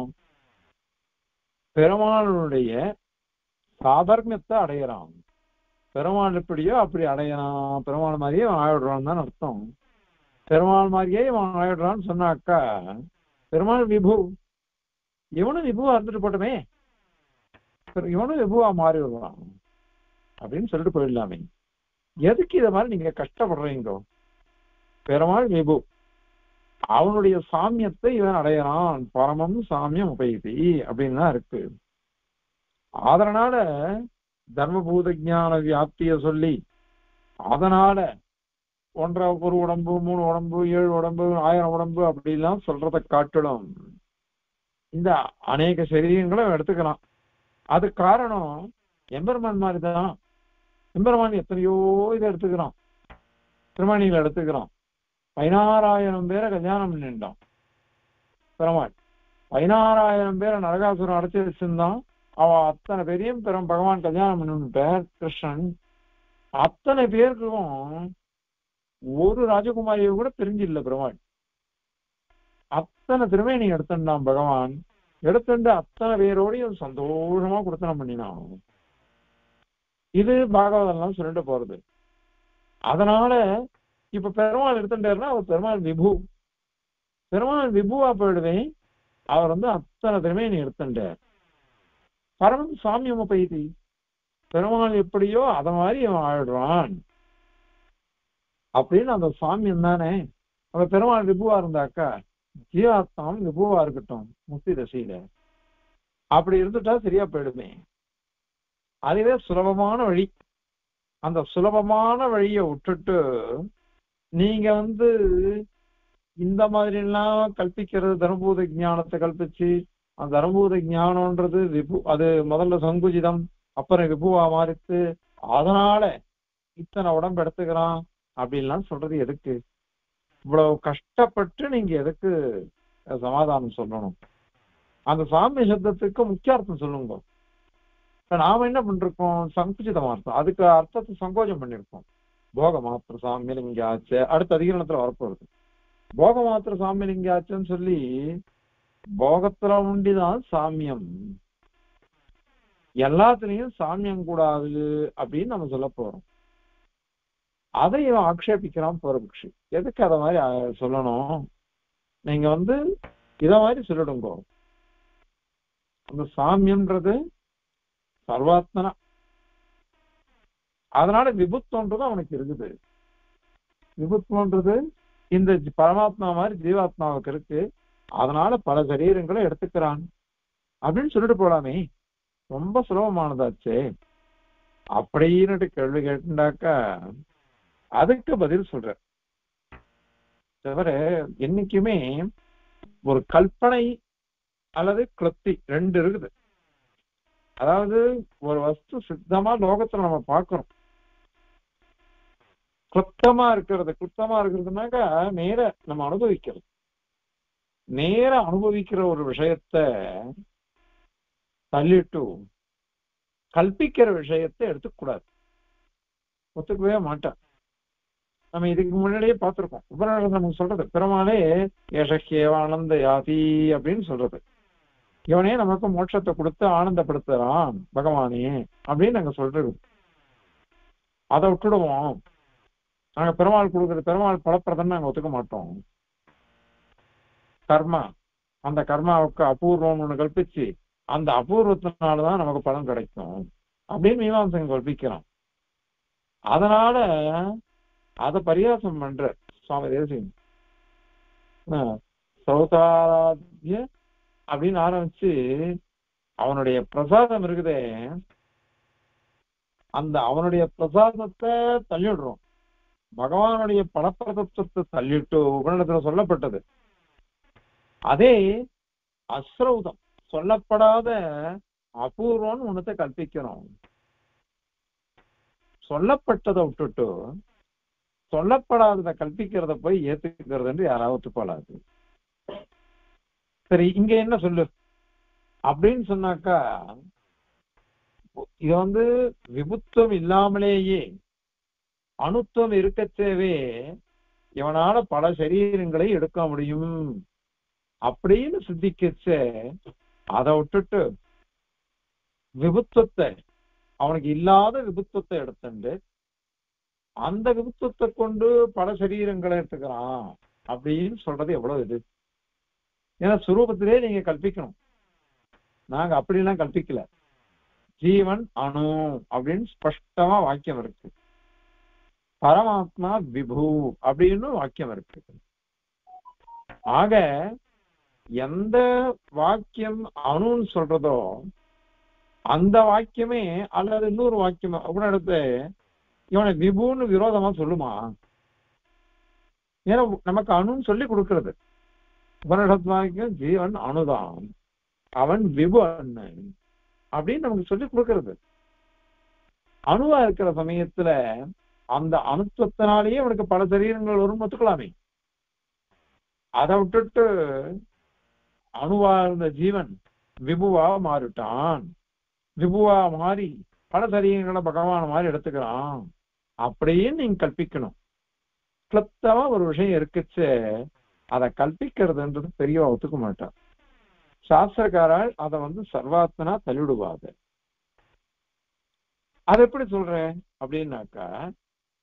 பெருமாளுடைய சாதர்மியத்தை அடையறான் பெருமாள் எப்படியோ அப்படி அடையறான் பெருமாள் மாதிரியே அவன் ஆயிடுறான்னு தான் அர்த்தம் பெருமாள் மாதிரியே இவன் ஆயிடுறான்னு சொன்னாக்கா பெருமாள் விபு இவனும் விபுவா இருந்துட்டு போட்டமே இவனும் விபுவா மாறி வருவான் அப்படின்னு சொல்லிட்டு போயிடலாமே எதுக்கு இத மாதிரி நீங்க கஷ்டப்படுறீங்க பெருமாள் விபு அவனுடைய சாமியத்தை இவன் அடையறான் பரமம் சாமியம் உபயதி அப்படின்னு தான் இருக்கு அதனால தர்மபூத ஞான வியாப்திய சொல்லி அதனால ஒன்றரை ஒரு உடம்பு மூணு உடம்பு ஏழு உடம்பு ஆயிரம் உடம்பு அப்படிலாம் சொல்றத காட்டிலும் இந்த அநேக சரீரங்களும் எடுத்துக்கலாம் அது காரணம் எம்பெருமான் மாதிரி தான் எம்பெருமான் எத்தனையோ இதை எடுத்துக்கிறான் திருமணியில எடுத்துக்கிறான் பதினாறாயிரம் பேரை கல்யாணம் பண்ணிட்டான் பெருமாள் பதினாறாயிரம் பேரை நரகாசுரம் அடைச்சி வச்சிருந்தான் அவன் அத்தனை பேரையும் பெரும் பகவான் கல்யாணம் பண்ணிட்டார் கிருஷ்ணன் அத்தனை பேருக்கும் ஒரு ராஜகுமாரியை கூட தெரிஞ்சு இல்ல பெருமாள் அத்தனை திருமேனி எடுத்துட்டான் பகவான் எடுத்துட்டு அத்தனை பேரோடையும் சந்தோஷமா கொடுத்தனம் பண்ணினான் இது பாகவதெல்லாம் சொல்லிட்டு போறது அதனால இப்ப பெருமாள் எடுத்துட்டாருன்னா அவர் பெருமாள் விபு பெருமாள் விபுவா போயிடுவேன் அவர் வந்து அத்தனை திறமையை நீ எடுத்துட்டார் பரமன் சாமியம் பைதி பெருமாள் எப்படியோ அத மாதிரி அவன் ஆயிடுறான் அப்படின்னு அந்த சாமியம் தானே அந்த பெருமாள் விபுவா இருந்தாக்கா ஜீவாத்மாவும் விபுவா இருக்கட்டும் முக்தி தசையில அப்படி இருந்துட்டா சரியா போயிடுமே அதுவே சுலபமான வழி அந்த சுலபமான வழியை விட்டுட்டு நீங்க வந்து இந்த மாதிரி எல்லாம் கல்பிக்கிறது தர்மபூத ஞானத்தை கல்பிச்சு அந்த தர்மபூத ஞானம்ன்றது விபு அது முதல்ல சங்குஜிதம் அப்புறம் விபுவா மாறித்து அதனால இத்தனை உடம்பு எடுத்துக்கிறான் அப்படின்லாம் சொல்றது எதுக்கு இவ்வளவு கஷ்டப்பட்டு நீங்க எதுக்கு சமாதானம் சொல்லணும் அந்த சாமி சப்தத்துக்கு முக்கிய அர்த்தம் சொல்லுங்க இப்ப நாம என்ன பண்ணிருக்கோம் சங்குச்சிதமா அர்த்தம் அதுக்கு அர்த்தத்தை சங்கோஜம் பண்ணிருக்கோம் போக மாத்திர சாமியலிங்காச்சு அடுத்த அதிகரணத்துல வரப்போகுது போக மாத்திர சாமியலிங்காச்சுன்னு சொல்லி போகத்துல உண்டிதான் சாமியம் எல்லாத்துலயும் சாமியம் கூடாது அப்படின்னு நம்ம சொல்ல போறோம் அதை இவன் ஆக்ஷேபிக்கிறான் பூர்வபக்ஷி எதுக்கு அத மாதிரி அஹ், சொல்லணும் நீங்க வந்து இத மாதிரி சொல்லிடுங்க அந்த சாமியம்ன்றது சர்வாத்மனா அதனால விபுத்துவன்றது அவனுக்கு இருக்குது விபுத்துவன்றது இந்த ஜி- பரமாத்மா மாதிரி ஜீவாத்மாவுக்கு இருக்கு அதனால பல சரீரங்களை எடுத்துக்கிறான் அப்படின்னு சொல்லிட்டு போலாமே ரொம்ப சுலபமானதாச்சே அப்படின்னுட்டு கேள்வி கேட்டுண்டாக்கா அதுக்கு பதில் சொல்ற தவிர என்னைக்குமே ஒரு கல்பனை அல்லது கிளப்தி ரெண்டு இருக்குது அதாவது ஒரு வஸ்து சித்தமா லோகத்துல நம்ம பார்க்கிறோம் கிளுப்தமா இருக்கிறது கிளுப்தமா இருக்கிறதுனாக்கா நேர நம்ம அனுபவிக்கிறது நேர அனுபவிக்கிற ஒரு விஷயத்த தள்ளிட்டு கல்பிக்கிற விஷயத்தை எடுத்துக்கூடாது ஒத்துக்கவே மாட்டேன் நம்ம இதுக்கு முன்னாடியே பார்த்திருக்கோம் உபநிடதம் நமக்கு சொல்றது பெருமாளே ஏஷக்கேவ ஆனந்த யாதி அப்படின்னு சொல்றது இவனே நமக்கு மோட்சத்தை கொடுத்து ஆனந்தப்படுத்துறான் பகவானே அப்படின்னு நாங்க சொல்றது அதை விட்டுடுவோம் நாங்க பெருமாள் கொடுக்குறது பெருமாள் பலப்பிரதம் நாங்க ஒத்துக்க மாட்டோம் கர்மா அந்த கர்மாவுக்கு அபூர்வம் ஒண்ணு கல்பிச்சு அந்த அபூர்வத்தினாலதான் நமக்கு பலன் கிடைக்கும் அப்படின்னு மீமாம்சங்க கல்பிக்கிறான் அதனால அத பரியாசம் பண்ற சுவாமி தேசியம் சௌதாராத்ய அப்படின்னு ஆரம்பிச்சு அவனுடைய பிரசாதம் இருக்குதே அந்த அவனுடைய பிரசாதத்தை தள்ளிடுறோம் பகவானுடைய பணப்பிரதத்துவத்தை தள்ளிட்டு உபநிடத்துல சொல்லப்பட்டது அதே அஸ்ரௌதம் சொல்லப்படாத அபூர்வம்னு ஒண்ணத்தை கற்பிக்கிறோம் சொல்லப்பட்டதை விட்டுட்டு சொல்லப்படாததை கற்பிக்கிறத போய் ஏத்துக்கிறது என்று யாராவது ஒத்துக்கொள்ளாது சரி இங்க என்ன சொல்லு அப்படின்னு சொன்னாக்கா இது வந்து விபுத்துவம் இல்லாமலேயே அணுத்துவம் இருக்கச்சேவே இவனால பல சரீரங்களை எடுக்க முடியும் அப்படின்னு சித்திக்கச்ச அதை விட்டுட்டு விபுத்துவத்தை அவனுக்கு இல்லாத விபுத்துவத்தை எடுத்துண்டு அந்த விபுத்துவத்தை கொண்டு பல சரீரங்களை எடுத்துக்கிறான் அப்படின்னு சொல்றது எவ்வளவு இது ஏன்னா சுரூபத்திலே நீங்க கல்பிக்கணும் நாங்க அப்படிலாம் கல்பிக்கல ஜீவன் அணு அப்படின்னு ஸ்பஷ்டமா வாக்கியம் இருக்கு பரமாத்மா விபு அப்படின்னு வாக்கியம் இருக்கு ஆக எந்த வாக்கியம் அணுன்னு சொல்றதோ அந்த வாக்கியமே அல்லது இன்னொரு வாக்கியம் அப்படின்னு எடுத்து இவனை விபுன்னு விரோதமா சொல்லுமா ஏன்னா நமக்கு அணுன்னு சொல்லி கொடுக்கிறது உபனிடத் வாக்கியம் ஜீவன் அணுதான் அவன் விபு அண்ணன் அப்படின்னு நமக்கு சொல்லி கொடுக்கிறது அணுவா இருக்கிற சமயத்துல அந்த அணுத்துவத்தினாலேயே அவனுக்கு பல சரீரங்கள் வரும் ஒத்துக்கலாமே அதை விட்டுட்டு அணுவா இருந்த ஜீவன் விபுவா மாறிட்டான் விபுவா மாறி பல சரீரங்களை பகவான் மாதிரி எடுத்துக்கிறான் அப்படின்னு நீங்க கற்பிக்கணும் கிளப்தமா ஒரு விஷயம் இருக்குச்சு அதை கற்பிக்கிறதுன்றது பெரியவா ஒத்துக்க மாட்டான் சாஸ்திரக்காரால் அதை வந்து சர்வாத்மனா தள்ளிடுவாங்க அது எப்படி சொல்றேன் அப்படின்னாக்கா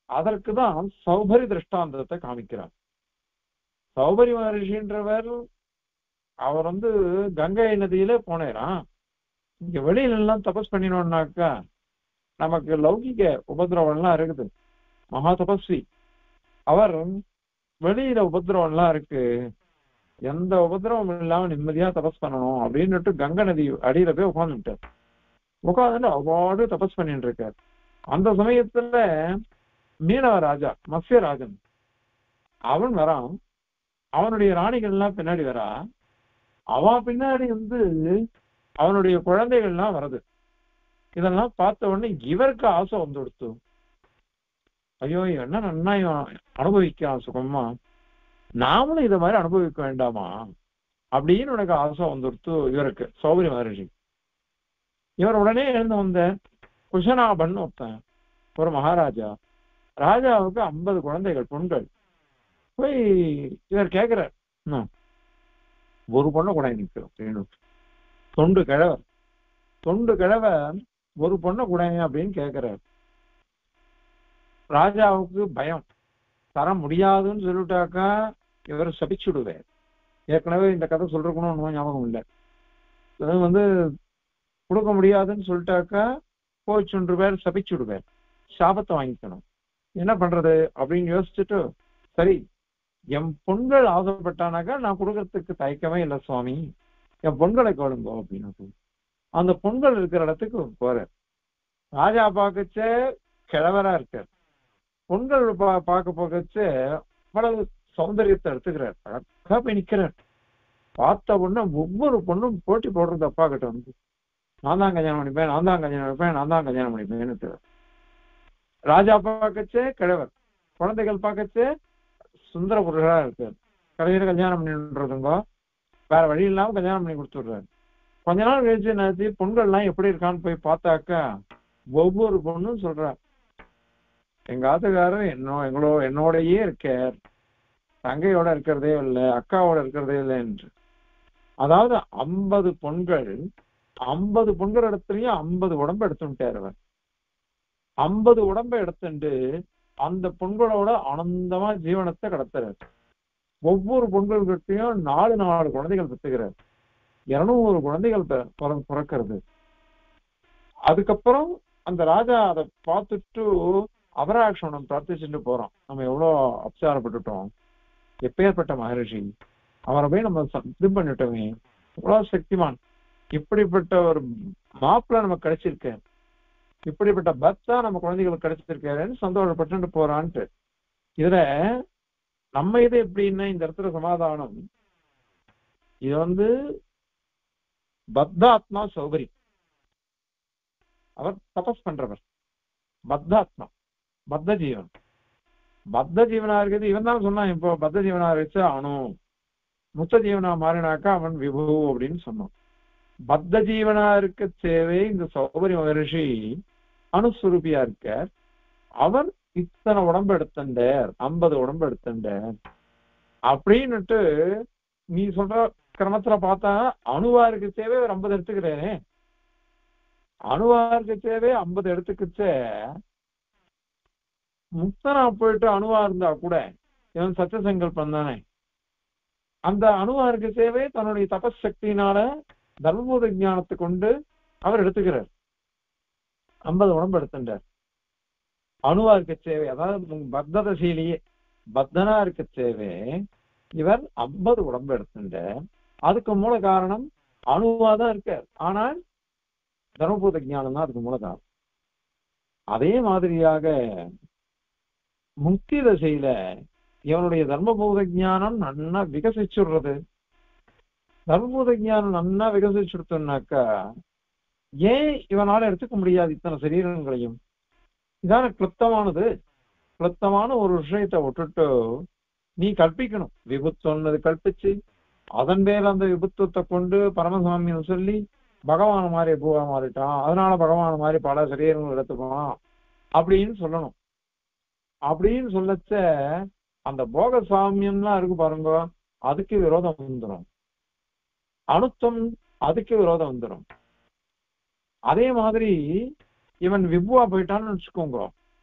அதற்கு தான் சௌபரி திருஷ்டாந்தத்தை காமிக்கிறார் சௌபரி மகர்ஷின்றவர் அவர் வந்து கங்கை நதியில போனேராம் இங்க வெளியில எல்லாம் தபஸ் பண்ணினோம்னாக்கா நமக்கு லௌகிக உபதிரவம் எல்லாம் இருக்குது மகா தபஸ்வி அவர் வெளியில உபதிரவம் எல்லாம் இருக்கு எந்த உபதிரவம் இல்லாம நிம்மதியா தபஸ் பண்ணணும் அப்படின்னுட்டு கங்கை நதி அடியில போய் உட்காந்துட்டார் உட்காந்துட்டு அவ்வாறு தபஸ் பண்ணிட்டு இருக்கார் அந்த சமயத்துல மீனவ ராஜா மத்ய ராஜன் அவன் வரான் அவனுடைய ராணிகள் எல்லாம் பின்னாடி வரா அவன் பின்னாடி வந்து அவனுடைய குழந்தைகள் எல்லாம் வருது இதெல்லாம் பார்த்த உடனே இவருக்கு ஆசை வந்து கொடுத்து ஐயோ இவன் என்ன நன்னா இவன் அனுபவிக்கிறான் சுகமா நாமளும் இத மாதிரி அனுபவிக்க வேண்டாமா அப்படின்னு உனக்கு ஆசை வந்துடுத்து இவருக்கு சௌபரி மகரிஷி இவர் உடனே எழுந்து வந்த குஷனாபன் ஒருத்தன் ஒரு மகாராஜா ராஜாவுக்கு ஐம்பது குழந்தைகள் பொண்கள் போய் இவர் கேக்குறார் "ம், ஒரு பொண்ணை கூட நிற்கிறோம் அப்படின்னு தொண்டு கிழவர் தொண்டு கிழவர் ஒரு பொண்ணை கூட அப்படின்னு கேக்குறார் ராஜாவுக்கு பயம் தர முடியாதுன்னு சொல்லிட்டாக்கா இவர் சபிச்சுடுவார் ஏற்கனவே இந்த கதை சொல்றக்கணும் ஞாபகம் இல்லை அது வந்து கொடுக்க முடியாதுன்னு சொல்லிட்டாக்கா போச்சுன்று பேர் சபிச்சுடுவார் சாபத்தை வாங்கிக்கணும் என்ன பண்றது அப்படின்னு யோசிச்சுட்டு சரி என் பொண்கள் ஆசைப்பட்டானாக்கா நான் கொடுக்கறதுக்கு தயக்கமே இல்லை சுவாமி என் பொண்களை கேளுங்க அப்படின்னு அந்த பொண்கள் இருக்கிற இடத்துக்கு போறார் ராஜா பார்க்கச்ச கிழவரா இருக்கார் பொண்கள் பா பார்க்க பார்க்கச்ச அவ்வளவு சௌந்தரியத்தை எடுத்துக்கிறார் அழகா போய் நிக்கிறார் பார்த்த பொண்ணு ஒவ்வொரு பொண்ணும் போட்டி போடுறது அப்பா கிட்ட வந்து நான் தான் கல்யாணம் பண்ணிப்பேன் நான் தான் கல்யாணம் பண்ணிப்பேன் நான் தான் கல்யாணம் பண்ணிப்பேன்னு ராஜா பார்க்கச்சே கிழவர் குழந்தைகள் பார்க்கச்சே சுந்தர புருஷரா இருக்கார் கடைசியில கல்யாணம் பண்ணின்றதுங்க வேற வழி இல்லாம கல்யாணம் பண்ணி கொடுத்துடுறாரு கொஞ்ச நாள் கழிச்சு என்னாச்சு பொண்கள்லாம் எப்படி இருக்கான்னு போய் பார்த்தாக்கா ஒவ்வொரு பொண்ணும் சொல்றா எங்க ஆத்துக்காரர் என்னோ எங்களோ என்னோடயே இருக்கார் தங்கையோட இருக்கிறதே இல்லை அக்காவோட இருக்கிறதே இல்லை என்று அதாவது ஐம்பது பொண்கள் ஐம்பது பொண்கள் இடத்துலயும் ஐம்பது உடம்பு எடுத்துட்டார் அவர் ஐம்பது உடம்பை எடுத்துட்டு அந்த பொண்களோட ஆனந்தமா ஜீவனத்தை கடத்துறார் ஒவ்வொரு பொண்கள்கிட்டையும் நாலு நாலு குழந்தைகள் பெற்றுக்கிறார் இருநூறு குழந்தைகள் பிற- பிற- பிறக்கிறது அதுக்கப்புறம் அந்த ராஜா அதை பார்த்துட்டு அபராக்ஷணம் பிரார்த்திச்சுட்டு போறான் நம்ம எவ்வளவு அப்சாரப்பட்டுட்டோம் எப்பேற்பட்ட மகரிஷி அவரை போய் நம்ம ச- இது பண்ணிட்டோமே எவ்வளவு சக்திமான் இப்படிப்பட்ட ஒரு மாப்பிள்ள நமக்கு கிடைச்சிருக்க இப்படிப்பட்ட பக்தா நம்ம குழந்தைகளுக்கு கிடைச்சிருக்காருன்னு சந்தோஷப்பட்டு போறான்ட்டு இதுல நம்ம இது எப்படின்னா இந்த இடத்துல சமாதானம் இது வந்து பத்தாத்மா சௌகரி அவர் தபஸ் பண்றவர் பத்தாத்மா பத்த ஜீவன் பத்த ஜீவனா இருக்குது இவன் தான் சொன்னான் இப்போ பத்த ஜீவனா இருந்துச்சு அணு முத்த ஜீவனா மாறினாக்கா அவன் விபு அப்படின்னு சொன்னான் பத்த ஜீவனா இருக்க தேவை இந்த சௌகரி மகரிஷி அணுஸ்வரூபியா இருக்கார் அவர் இத்தனை உடம்பு எடுத்தண்டார் ஐம்பது உடம்பு எடுத்தண்டார் அப்படின்னுட்டு நீ சொல்ற கிரமத்துல பார்த்தா அணுவா இருக்க தேவை ஒரு ஐம்பது எடுத்துக்கிறேனே அணுவா இருக்க தேவை ஐம்பது எடுத்துக்கிச்சே முக்தனா போயிட்டு அணுவா இருந்தா கூட இவன் சத்திய சங்கல்பம் தானே அந்த அணுவா இருக்க தேவை தன்னுடைய தபஸ் சக்தியினால தர்மபூத ஞானத்தை கொண்டு அவர் எடுத்துக்கிறார் ஐம்பது உடம்பு எடுத்துட்டார் அணுவா இருக்க தேவை அதாவது பத்ததசீலியே பத்தனா இருக்க தேவை இவர் ஐம்பது உடம்பு எடுத்துட்டார் அதுக்கு மூல காரணம் அணுவா தான் இருக்கார் ஆனால் தர்மபூத ஞானம் தான் அதுக்கு மூல காரணம் அதே மாதிரியாக முக்தி தசையில இவனுடைய தர்மபூத ஞானம் நன்னா விகசிச்சுடுறது தர்மபூத ஞானம் நன்னா விகசிச்சுடுத்தோம்னாக்கா ஏன் இவனால எடுத்துக்க முடியாது இத்தனை சரீரங்களையும் இதான கிளுப்தமானது கிளுப்தமான ஒரு விஷயத்தை விட்டுட்டு நீ கற்பிக்கணும் விபுத் சொன்னது கற்பிச்சு அதன் பேர் அந்த விபுத்துவத்தை கொண்டு பரமசாமின்னு சொல்லி பகவான் மாதிரி பூவா மாறிட்டான் அதனால பகவான் மாதிரி பல சரீரங்கள் எடுத்துக்கலாம் அப்படின்னு சொல்லணும் அப்படின்னு சொல்லச்ச அந்த போக சாமியம்லாம் இருக்கு பாருங்க அதுக்கு விரோதம் வந்துடும் அணுத்தம் அதுக்கு விரோதம் வந்துடும் அதே மாதிரி இவன் விபுவா போயிட்டான்னு வச்சுக்கோங்க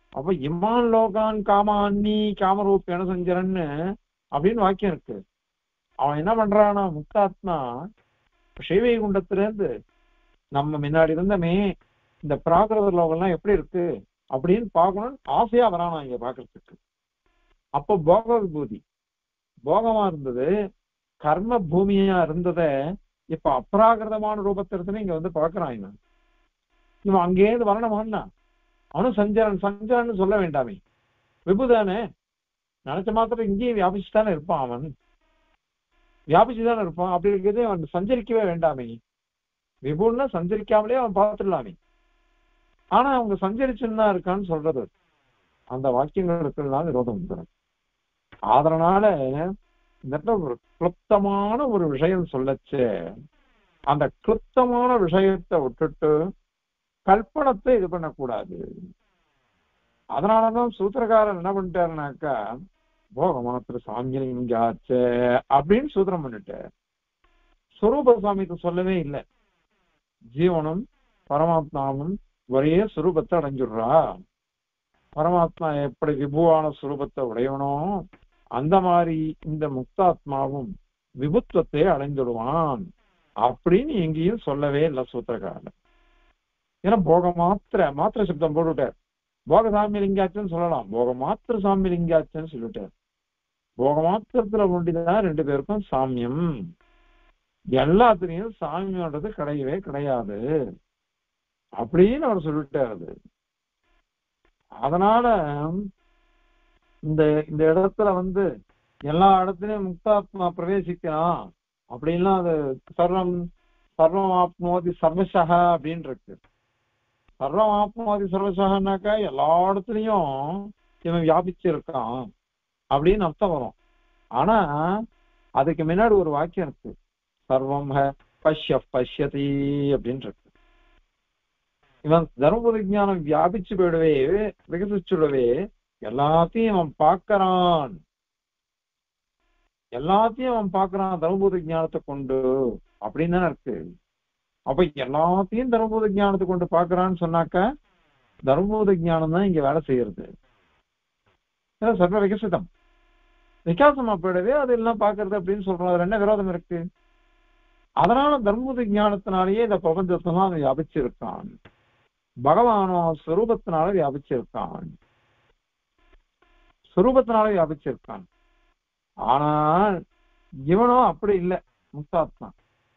அப்ப இமான் லோகான் காமான்னி காமரூபேன சஞ்சரன்னு அப்படின்னு வாக்கியம் இருக்கு அவன் என்ன பண்றானா முக்தாத்மா ஸ்ரீவைகுண்டத்துல இருந்து நம்ம முன்னாடி இருந்தமே இந்த பிராகிருத லோகம்லாம் எப்படி இருக்கு அப்படின்னு பார்க்கணும்னு ஆசையா வரானா இங்க பாக்குறதுக்கு அப்போ போக விபூதி போகமா இருந்தது கர்ம பூமியா இருந்தத இப்ப அப்ராகிருதமான ரூபத்திற்கு இங்க வந்து பாக்குறான் இவன் இவன் அங்கேயிருந்து வரணுமான்னா அவனும் சஞ்சரன் சஞ்சரன் சொல்ல வேண்டாமே விபுதானே நினைச்ச மாத்திரம் இங்கேயும் வியாபிச்சுதானே இருப்பான் அவன் வியாபிச்சுதானே இருப்பான் அப்படி இருக்கிறது அவன் சஞ்சரிக்கவே வேண்டாமே விபுன்னா சஞ்சரிக்காமலே அவன் பார்த்துடலாமே ஆனா அவங்க சஞ்சரிச்சுன்னு தான் இருக்கான்னு சொல்றது அந்த வாக்கியங்களுக்கெல்லாம் விரோதம் வந்துடும் அதனால இந்த இடத்துல ஒரு கிளுப்தமான ஒரு விஷயம் சொல்லச்சு அந்த கிளுப்தமான விஷயத்தை விட்டுட்டு கல்பனத்தை இது பண்ணக்கூடாது அதனாலதான் சூத்திரக்காரர் என்ன பண்ணிட்டாருனாக்கா போக மாத்திர சாமியலிங்காச்ச அப்படின்னு சூத்திரம் பண்ணிட்டார் சுரூப சாமியத்தை சொல்லவே இல்லை ஜீவனும் பரமாத்மாவும் ஒரே சுரூபத்தை அடைஞ்சிடுறா பரமாத்மா எப்படி விபுவான சுரூபத்தை உடையவனோ அந்த மாதிரி இந்த முக்தாத்மாவும் விபுத்துவத்தை அடைந்துடுவான் அப்படின்னு எங்கேயும் சொல்லவே இல்லை சூத்திரக்காரன் ஏன்னா போக மாத்திர மாத்திர சப்தம் போட்டுவிட்டார் போக சாமி லிங்காச்சன்னு சொல்லலாம் போக மாத்திர சாமி லிங்காச்சன்னு சொல்லிட்டார் போக மாத்திரத்துல ஒண்டிதான் ரெண்டு பேருக்கும் சாமியம் எல்லாத்துலயும் சாமியோன்றது கிடையவே கிடையாது அப்படின்னு அவர் சொல்லிட்டார் அது அதனால இந்த இந்த இடத்துல வந்து எல்லா இடத்துலயும் முக்தாத்மா பிரவேசிக்கலாம் அப்படின்லாம் அது சர்வம் சர்வம் ஆப்னோதி சர்வசக அப்படின்னு இருக்கு சர்வம் ஆப்னோதி சர்வசகனாக்கா எல்லா இடத்துலயும் இவன் வியாபிச்சு இருக்கான் அப்படின்னு அர்த்தம் வரும் ஆனா அதுக்கு முன்னாடி ஒரு வாக்கியம் இருக்கு சர்வம் ஹ பஷ்ய பஷ்யதி அப்படின்னு இருக்கு இவன் தர்மபுர விஞ்ஞானம் வியாபிச்சு போயிடவே விகசிச்சுடவே எல்லாத்தையும் அவன் பார்க்கறான் எல்லாத்தையும் அவன் பார்க்கறான் தர்மபுர ஞானத்தை கொண்டு அப்படின்னு தானே இருக்கு அப்ப எல்லாத்தையும் தர்மபுர ஞானத்தை கொண்டு பார்க்கறான்னு சொன்னாக்க தர்மபுர ஞானம் தான் இங்க வேலை செய்யறது சர்வ விகசிதம் விகாசமா போயிடவே அது எல்லாம் பாக்குறது அப்படின்னு சொல்றோம் அதுல என்ன விரோதம் இருக்கு அதனால தர்மபுர ஞானத்தினாலேயே இந்த பிரபஞ்சத்தெல்லாம் அவன் வியாபிச்சிருக்கான் பகவானோ ஸ்வரூபத்தினால வியாபிச்சிருக்கான் சுரூபத்தினால வியாபிச்சிருக்கான் ஆனால் இவனோ அப்படி இல்லை முக்தாத்மா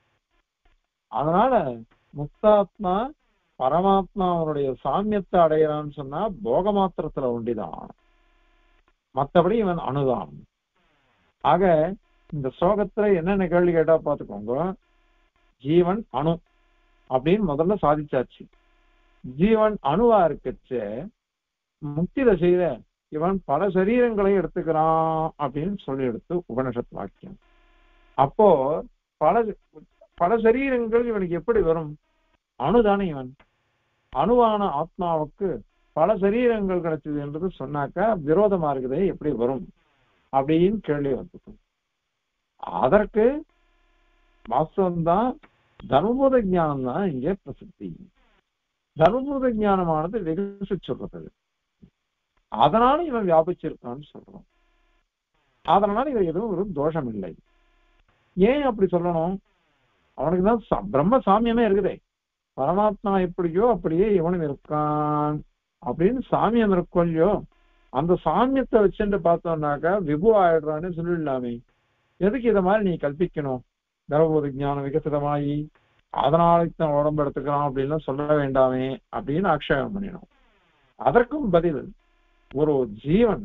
அதனால முக்தாத்மா பரமாத்மா அவனுடைய சாமியத்தை அடையிறான்னு சொன்னா போக மாத்திரத்துல ஒண்டிதான் மத்தபடி இவன் அணுதான் ஆக இந்த ஸ்லோகத்துல என்னென்ன கேள்வி கேட்டா பாத்துக்கோங்க ஜீவன் அணு அப்படின்னு முதல்ல சாதிச்சாச்சு ஜீவன் அணுவா இருக்கச்சு முக்தி தசையில இவன் பல சரீரங்களை எடுத்துக்கிறான் அப்படின்னு சொல்லி எடுத்து உபனிஷத் வாக்கியம் அப்போ பல பல சரீரங்கள் இவனுக்கு எப்படி வரும் அணுதானே இவன் அணுவான ஆத்மாவுக்கு பல சரீரங்கள் கிடைச்சது என்றது சொன்னாக்கா விரோதமா இருக்குதே எப்படி வரும் அப்படின்னு கேள்வி வந்துடும் அதற்கு வாஸ்தவம்தான் தர்மபூத ஞானம் தான் இங்கே பிரசித்தி தர்மபூத ஞானமானது வெகுசு சொல்றது அதனால இவன் வியாபிச்சிருக்கான்னு சொல்றோம் அதனால இவன் எதுவும் ஒரு தோஷம் இல்லை ஏன் அப்படி சொல்லணும் அவனுக்கு தான் பிரம்ம சாமியமே இருக்குதே பரமாத்மா எப்படியோ அப்படியே இவனும் இருக்கான் அப்படின்னு சாமியம் இருக்கும் இல்லையோ அந்த சாமியத்தை வச்சுட்டு பார்த்தோம்னாக்கா விபு ஆயிடுறான்னு சொல்லிடலாமே எதுக்கு இதை மாதிரி நீ கல்பிக்கணும் தர்மபோத ஞானம் விகசிதமாயி அதனால தான் உடம்பு எடுத்துக்கிறான் அப்படின்லாம் சொல்ல வேண்டாமே அப்படின்னு ஆக்ஷேபம் பண்ணிடும் அதற்கும் பதில் ஒரு ஜீவன்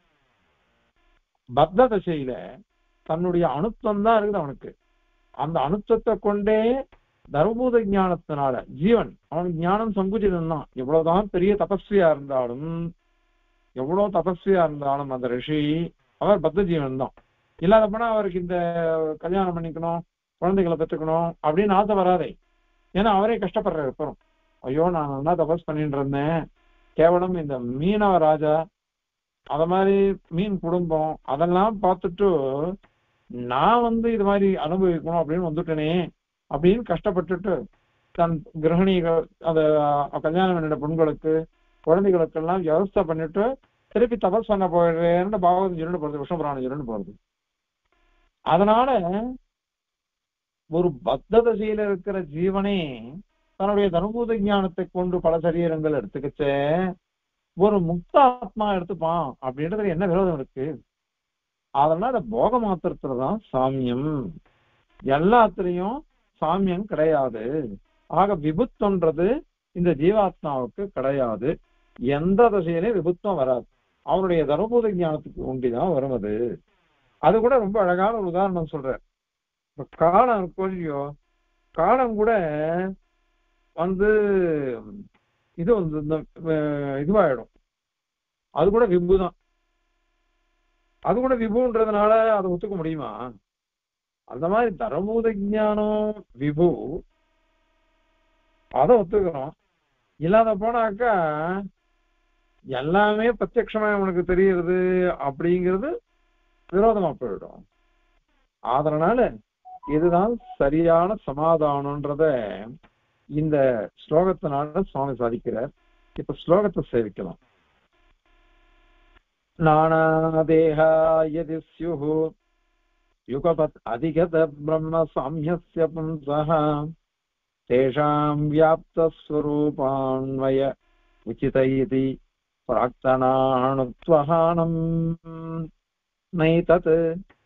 பத்த தசையில தன்னுடைய அணுத்தம் தான் இருக்குது அவனுக்கு அந்த அணுத்தத்தை கொண்டே தர்மபூத ஞானத்தினால ஜீவன் அவனுக்கு ஞானம் சங்குச்சிதம் தான் எவ்வளவுதான் பெரிய தபஸ்வியா இருந்தாலும் எவ்வளவு தபஸ்வியா இருந்தாலும் அந்த ரிஷி அவர் பத்த ஜீவன் தான் இல்லாதப்பனா அவருக்கு இந்த கல்யாணம் பண்ணிக்கணும் குழந்தைகளை பெற்றுக்கணும் அப்படின்னு ஆசை வராதே ஏன்னா அவரே கஷ்டப்படுறாரு அப்புறம் ஐயோ நான் நல்லா தபஸ் பண்ணிட்டு இருந்தேன் கேவலம் இந்த மீனவ ராஜா அத மாதிரி மீன் குடும்பம் அதெல்லாம் பார்த்துட்டு நான் வந்து இது மாதிரி அனுபவிக்கணும் அப்படின்னு வந்துட்டேனே அப்படின்னு கஷ்டப்பட்டுட்டு தன் கிரகணிகள் அத கல்யாணம் பண்ணிட பெண்களுக்கு குழந்தைகளுக்கெல்லாம் வியவஸ்தை பண்ணிட்டு திருப்பி தபஸ் பண்ண போயிடுறேன்னு பாகவதம் சொல்லிட்டு போறது விஷ்ணு புராணம் சொல்லிட்டு போறது அதனால ஒரு பத்த தசையில இருக்கிற ஜீவனே தன்னுடைய தனுபூத ஞானத்தை கொண்டு பல சரீரங்கள் எடுத்துக்கிச்சு ஒரு முக்தாத்மா எடுத்துப்பான் அப்படின்றதுல என்ன விரோதம் இருக்கு அதனால போக மாத்திரத்துலதான் சாமியம் எல்லாத்துலயும் சாமியம் கிடையாது ஆக விபுத்தன்றது இந்த ஜீவாத்மாவுக்கு கிடையாது எந்த திசையிலையும் விபுத்தம் வராது அவனுடைய தர்மபூத ஞானத்துக்கு ஒண்டிதான் வரும் அது அது கூட ரொம்ப அழகான ஒரு உதாரணம் சொல்றேன் இப்ப காலம் இருக்கும் இல்லையோ காலம் கூட வந்து இது வந்து இந்த அஹ், இதுவாயிடும் அது கூட விபு தான் அது கூட விபுன்றதுனால அதை ஒத்துக்க முடியுமா அந்த மாதிரி தரபூத ஞானம் விபு அதை ஒத்துக்கிறோம் இல்லாத போனாக்கா எல்லாமே பிரத்யட்சமா உனக்கு தெரியுது அப்படிங்கிறது விரோதமா போயிடும் அதனால இதுதான் சரியான சமாதானம்ன்றத இந்த ஸ்லோகத்தினால சுவாமி சாதிக்கிறார் இப்ப ஸ்லோகத்தை சேவிக்கலாம் நானாதேகா யதி ஸ்யுः யுகபத் அதிகத பிரம்ம சாமியஸ்ய பும்சः तेषाम् व्याप्तस्वरूपान्वय उचित इति प्राक्तनाणुत्वहानम् नैतत्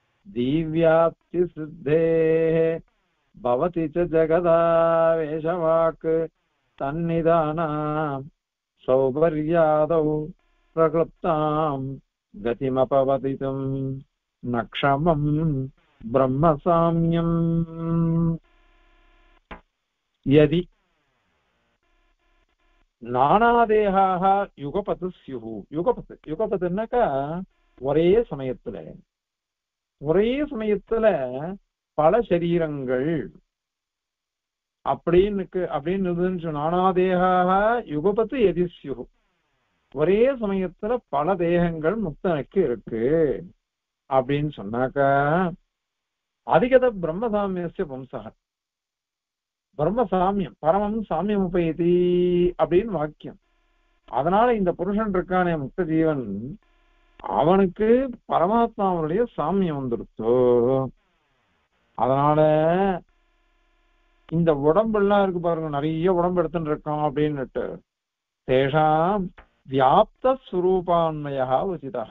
दिव्याप्तिसिद्धेः भवति च जगदावेशवाक् तन्निदानाम् सौवर्यादौ प्रक्लृप्ताम् गतिमपवदितुम् न क्षमम् ब्रह्मसाम्यम् யதி நானாதேகாக யுகபத்து சியுகு யுகபத்து யுகபத்துனாக்கா ஒரே சமயத்துல ஒரே சமயத்துல பல சரீரங்கள் அப்படின்னு அப்படின்னு இருந்துன்னு சொன்னா, நானாதேகாக யுகபத்து எதி சியுகு ஒரே சமயத்துல பல தேகங்கள் முக்தனுக்கு இருக்கு அப்படின்னு சொன்னாக்கா அதிகத பிரம்மசாமியசிய வம்சக பிரம்ம சாமியம் பரமம் சாமியம் உபயதி அப்படின்னு வாக்கியம் அதனால இந்த புருஷன் இருக்கானே முக்த ஜீவன் அவனுக்கு பரமாத்மாவுடைய சாமியம் வந்துருத்தோ அதனால இந்த உடம்பெல்லாம் இருக்கு பாருங்க நிறைய உடம்பு எடுத்துட்டு இருக்கோம் அப்படின்னுட்டு தேஷாம் வியாப்த சுரூபான்மயா உச்சிதா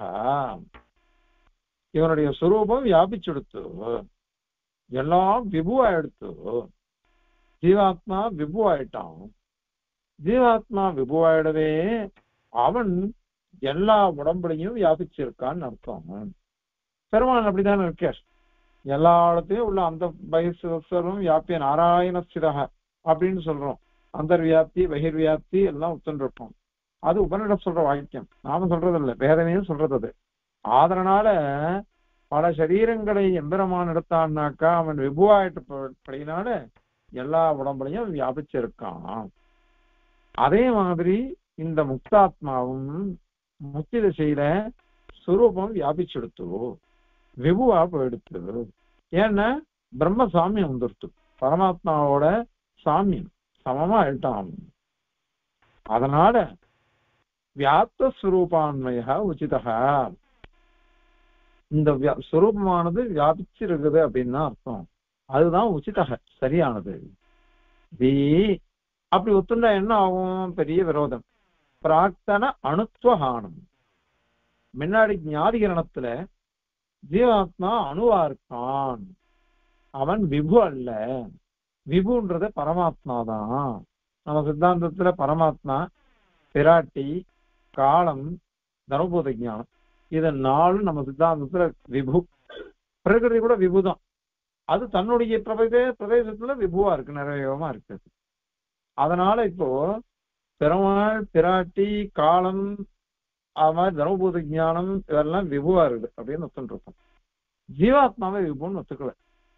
இவனுடைய சுரூபம் வியாபிச்சுடுத்து எல்லாம் விபுவா எடுத்து ஜீவாத்மா விபு ஆயிட்டான் ஜீவாத்மா விபு ஆயிடவே அவன் எல்லா உடம்புலையும் வியாபிச்சிருக்கான்னு அர்த்தம் பெருமான் அப்படிதான் இருக்கார் எல்லா இடத்தையும் உள்ள அந்த பகிர்வரும் வியாபிய நாராயண சிதக அப்படின்னு சொல்றோம் அந்தர்வியாப்தி பகிர்வியாப்தி எல்லாம் ஒத்துன்னு இருப்போம் அது உபனிட சொல்ற வாக்கியம் நாம சொல்றது இல்ல வேதனையும் சொல்றது அது ஆதரனால பல சரீரங்களை எம்பெருமான் எடுத்தான்னாக்கா அவன் விபுவாயிட்டு படினால எல்லா உடம்புலையும் வியாபிச்சிருக்கான் அதே மாதிரி இந்த முக்தாத்மாவும் முக்தி திசையில சுரூபம் வியாபிச்செடுத்து விபுவா போயிடுத்து ஏன்னா பிரம்ம சாமியம் வந்துருத்து பரமாத்மாவோட சாமியம் சமமா ஆயிட்டான் அதனால வியாப்த சுரூபான்மய உச்சிதா இந்த வியா- சுரூபமானது வியாபிச்சிருக்குது அப்படின்னு தான் அர்த்தம் அதுதான் உச்சிதக சரியானது வி அப்படி ஒத்துண்டா என்ன ஆகும் பெரிய விரோதம் பிரார்த்தன அணுத்துவகானம் முன்னாடி ஞாதிகரணத்துல ஜீவாத்மா அணுவா இருக்கான் அவன் விபு அல்ல விபுன்றது பரமாத்மா தான் நம்ம சித்தாந்தத்துல பரமாத்மா பிராட்டி காலம் தர்மபூத ஞானம் இது நாலும் நம்ம சித்தாந்தத்துல விபு பிரகிருதி கூட விபுதான் அது தன்னுடைய பிரபதே பிரதேசத்துல விபுவா இருக்கு நிறையமா இருக்கு அதனால இப்போ பெருமாள் பிராட்டி காலம் அது மாதிரி தர்மபூத ஞானம் இதெல்லாம் விபுவா இருக்குது அப்படின்னு ஒத்துன்னு இருக்கோம் ஜீவாத்மாவை விபுன்னு ஒத்துக்கல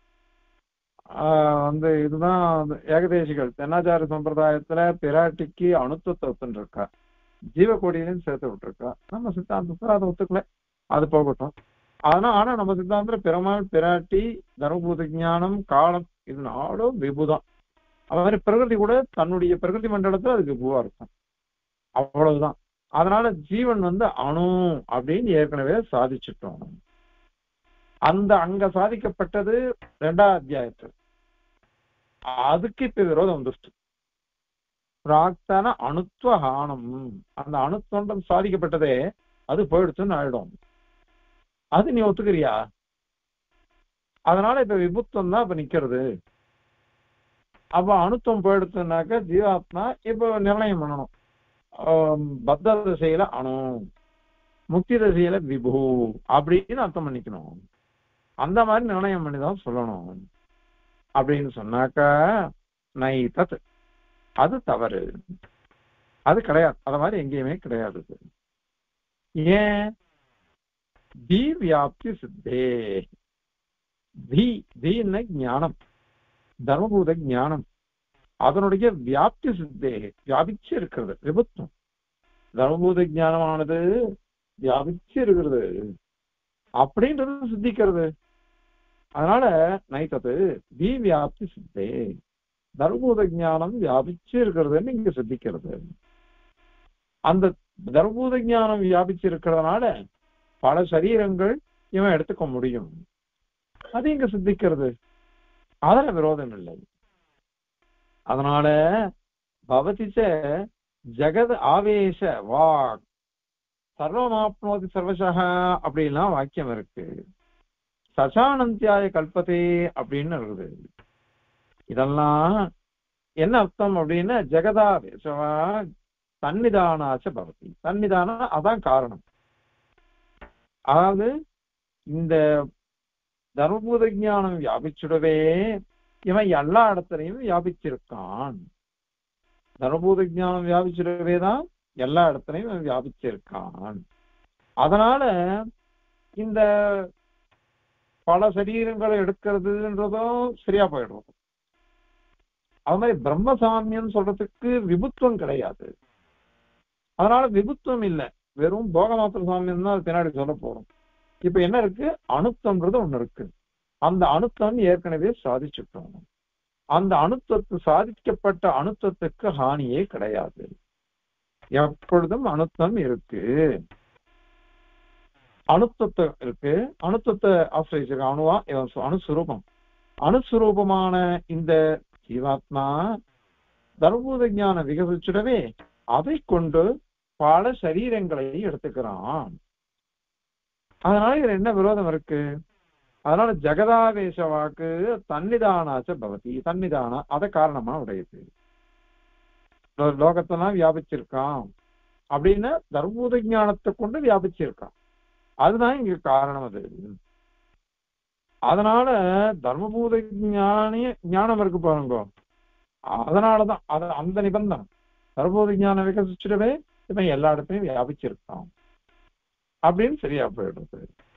ஆஹ் வந்து இதுதான் வந்து ஏகதேசிகள் தென்னாச்சார சம்பிரதாயத்துல பிராட்டிக்கு அணுத்தத்தை ஒத்துன்னு இருக்கா ஜீவகோடியிலையும் சேர்த்து விட்டுருக்கா நம்ம சித்தாந்தத்துல அதை ஒத்துக்கல அது போகட்டும் ஆனா ஆனா நம்ம சித்தாந்தத்துல பெருமாள் பிராட்டி தர்மபூத ஞானம் காலம் இது நாடும் விபுதான் அது மாதிரி பிரகிருதி கூட தன்னுடைய பிரகிருதி மண்டலத்துல அது விபுவா இருக்கும் அவ்வளவுதான் அதனால ஜீவன் வந்து அணு அப்படின்னு ஏற்கனவே சாதிச்சுட்டோம் அந்த அங்க சாதிக்கப்பட்டது ரெண்டாவது அத்தியாயத்தில் அதுக்கு இப்ப விரோதம் வந்துருச்சு பிராக்தன அணுத்துவ ஹானம் அந்த அணுத்தொண்டம் சாதிக்கப்பட்டதே அது போயிடுச்சுன்னு ஆயிடும் அது நீ ஒத்துக்கிறியா அதனால இப்ப விபுத்தம் தான் இப்ப நிக்கிறது அப்ப அணுத்தம் போயிடுச்சுனாக்க ஜீவாத்மா இப்ப நிர்ணயம் பண்ணணும் ஆம், பத்த திசையில அணு முக்தி திசையில விபு அப்படின்னு அர்த்தம் பண்ணிக்கணும் அந்த மாதிரி நிர்ணயம் பண்ணி தான் சொல்லணும் அப்படின்னு சொன்னாக்கா நை தத் அது தவறு அது கிடையாது அத மாதிரி எங்கேயுமே கிடையாது இது. ஏன் தி வியாப்தி சித்தே தி தீன ஞானம் தர்மபூத ஞானம் அதனுடைய வியாப்தி சித்தே வியாபிச்சு இருக்கிறது விபத்துவம் தர்மபூத ஞானமானது வியாபிச்சு இருக்கிறது அப்படின்றது சித்திக்கிறது அதனால நைத்தது தி வியாப்தி சித்தே தர்மபூத ஞானம் வியாபிச்சு இருக்கிறதுன்னு இங்க சித்திக்கிறது அந்த தர்மபூத ஞானம் வியாபிச்சு இருக்கிறதுனால பல சரீரங்கள் இவன் எடுத்துக்க முடியும் அது இங்க சித்திக்கிறது அதுல விரோதம் இல்லை அதனால பவதிச்ச ஜெகத் ஆவேச வாக் சர்வமாப்னோதி சர்வசக அப்படின்லாம் வாக்கியம் இருக்கு சசானந்தியாய கல்பதே அப்படின்னு இருக்குது இதெல்லாம் என்ன அர்த்தம் அப்படின்னா ஜெகதாவேசவா தன்னிதானாச்ச பவதி தன்னிதானம் அதான் காரணம் அதாவது இந்த தர்மபூத ஞானம் வியாபிச்சுடவே இவன் எல்லா இடத்துலையும் வியாபிச்சிருக்கான் தர்மபூத ஞானம் வியாபிச்சுடவே தான் எல்லா இடத்துலையும் இவன் வியாபிச்சிருக்கான் அதனால இந்த பல சரீரங்களை எடுக்கிறதுன்றதும் சரியா போயிடும் அது மாதிரி பிரம்மசாமியம் சொல்றதுக்கு விபுத்துவம் கிடையாது அதனால விபுத்துவம் இல்லை வெறும் போகமாத்திர சாமியம் தான் அது பின்னாடி சொல்ல போறோம் இப்ப என்ன இருக்கு அணுத்தம்ன்றது ஒண்ணு இருக்கு அந்த அணுத்தம் ஏற்கனவே சாதிச்சுட்டோம் அந்த அணுத்தத்து சாதிக்கப்பட்ட அணுத்தத்துக்கு ஹானியே கிடையாது எப்பொழுதும் அணுத்தம் இருக்கு அணுத்தத்தை இருக்கு அணுத்தத்தை ஆசிரியர் அணுவா இவன் சு- அணுசுரூபம் அணுசுரூபமான இந்த ஜீவாத்மா தர்மபூத ஞானம் விகசிச்சுடவே அதை கொண்டு பல சரீரங்களை எடுத்துக்கிறான் அதனால இதுல என்ன விரோதம் இருக்கு அதனால ஜெகதாவேச வாக்கு தன்னிதானாச்ச பவதி தன்னிதானா அத காரணமா உடையது லோ- லோகத்தெல்லாம் வியாபிச்சிருக்கான் அப்படின்னு தர்மபூத ஞானத்தை கொண்டு வியாபிச்சிருக்கான் அதுதான் இங்க காரணம் அது அதனால தர்மபூத ஞானி ஞானம் இருக்கு பாருங்க அதனாலதான் அது அந்த நிபந்தனம் தர்மபூத ஞானம் விகசிச்சிடவே இவன் எல்லா இடத்தையும் வியாபிச்சிருக்கான் அப்படின்னு சரியா போயிடுறது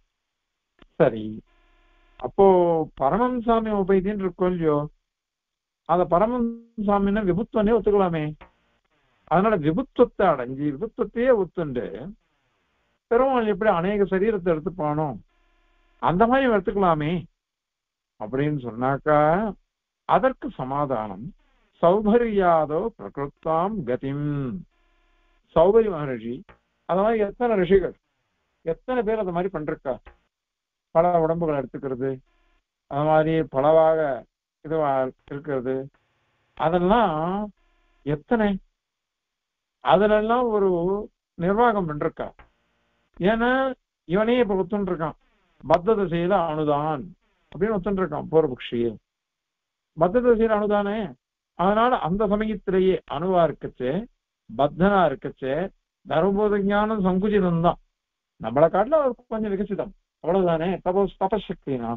சரி அப்போ பரமம் சாமி உபைதின்னு இருக்கோ இல்லையோ அந்த பரமம் சாமின்னா விபுத்துவனே ஒத்துக்கலாமே அதனால விபுத்துவத்தை அடைஞ்சு விபுத்துவத்தையே ஒத்துண்டு பெருமாள் எப்படி அநேக சரீரத்தை எடுத்துப்பானோ அந்த மாதிரி இவன் எடுத்துக்கலாமே அப்படின்னு சொன்னாக்கா அதற்கு சமாதானம் சௌபரியாதோ பிரகிருத்தாம் கதிம் சௌபரி மகரிஷி அது மாதிரி எத்தனை ரிஷிகள் எத்தனை பேர் அந்த மாதிரி பண்றக்கா பல உடம்புகளை எடுத்துக்கிறது அது மாதிரி பலவாக இதுவா இருக்கிறது அதெல்லாம் எத்தனை அதுலெல்லாம் ஒரு நிர்வாகம் பண்றக்கா ஏன்னா இவனே இப்ப ஒத்துன்னு இருக்கான் பத்த திசையில அணுதான் அப்படின்னு ஒத்துன்னு இருக்கான் பூர்வபக்ஷி பத்த திசையில அணுதானே அதனால அந்த சமயத்திலேயே அணுவா இருக்கச்சே பத்தனா இருக்கச்சே தர்மபோத ஞானம் சங்குச்சிதம் தான் நம்மளை காட்டில அவர் கொஞ்சம் விகசிதம் அவ்வளவுதானே தபஸ் தபசக்தியினால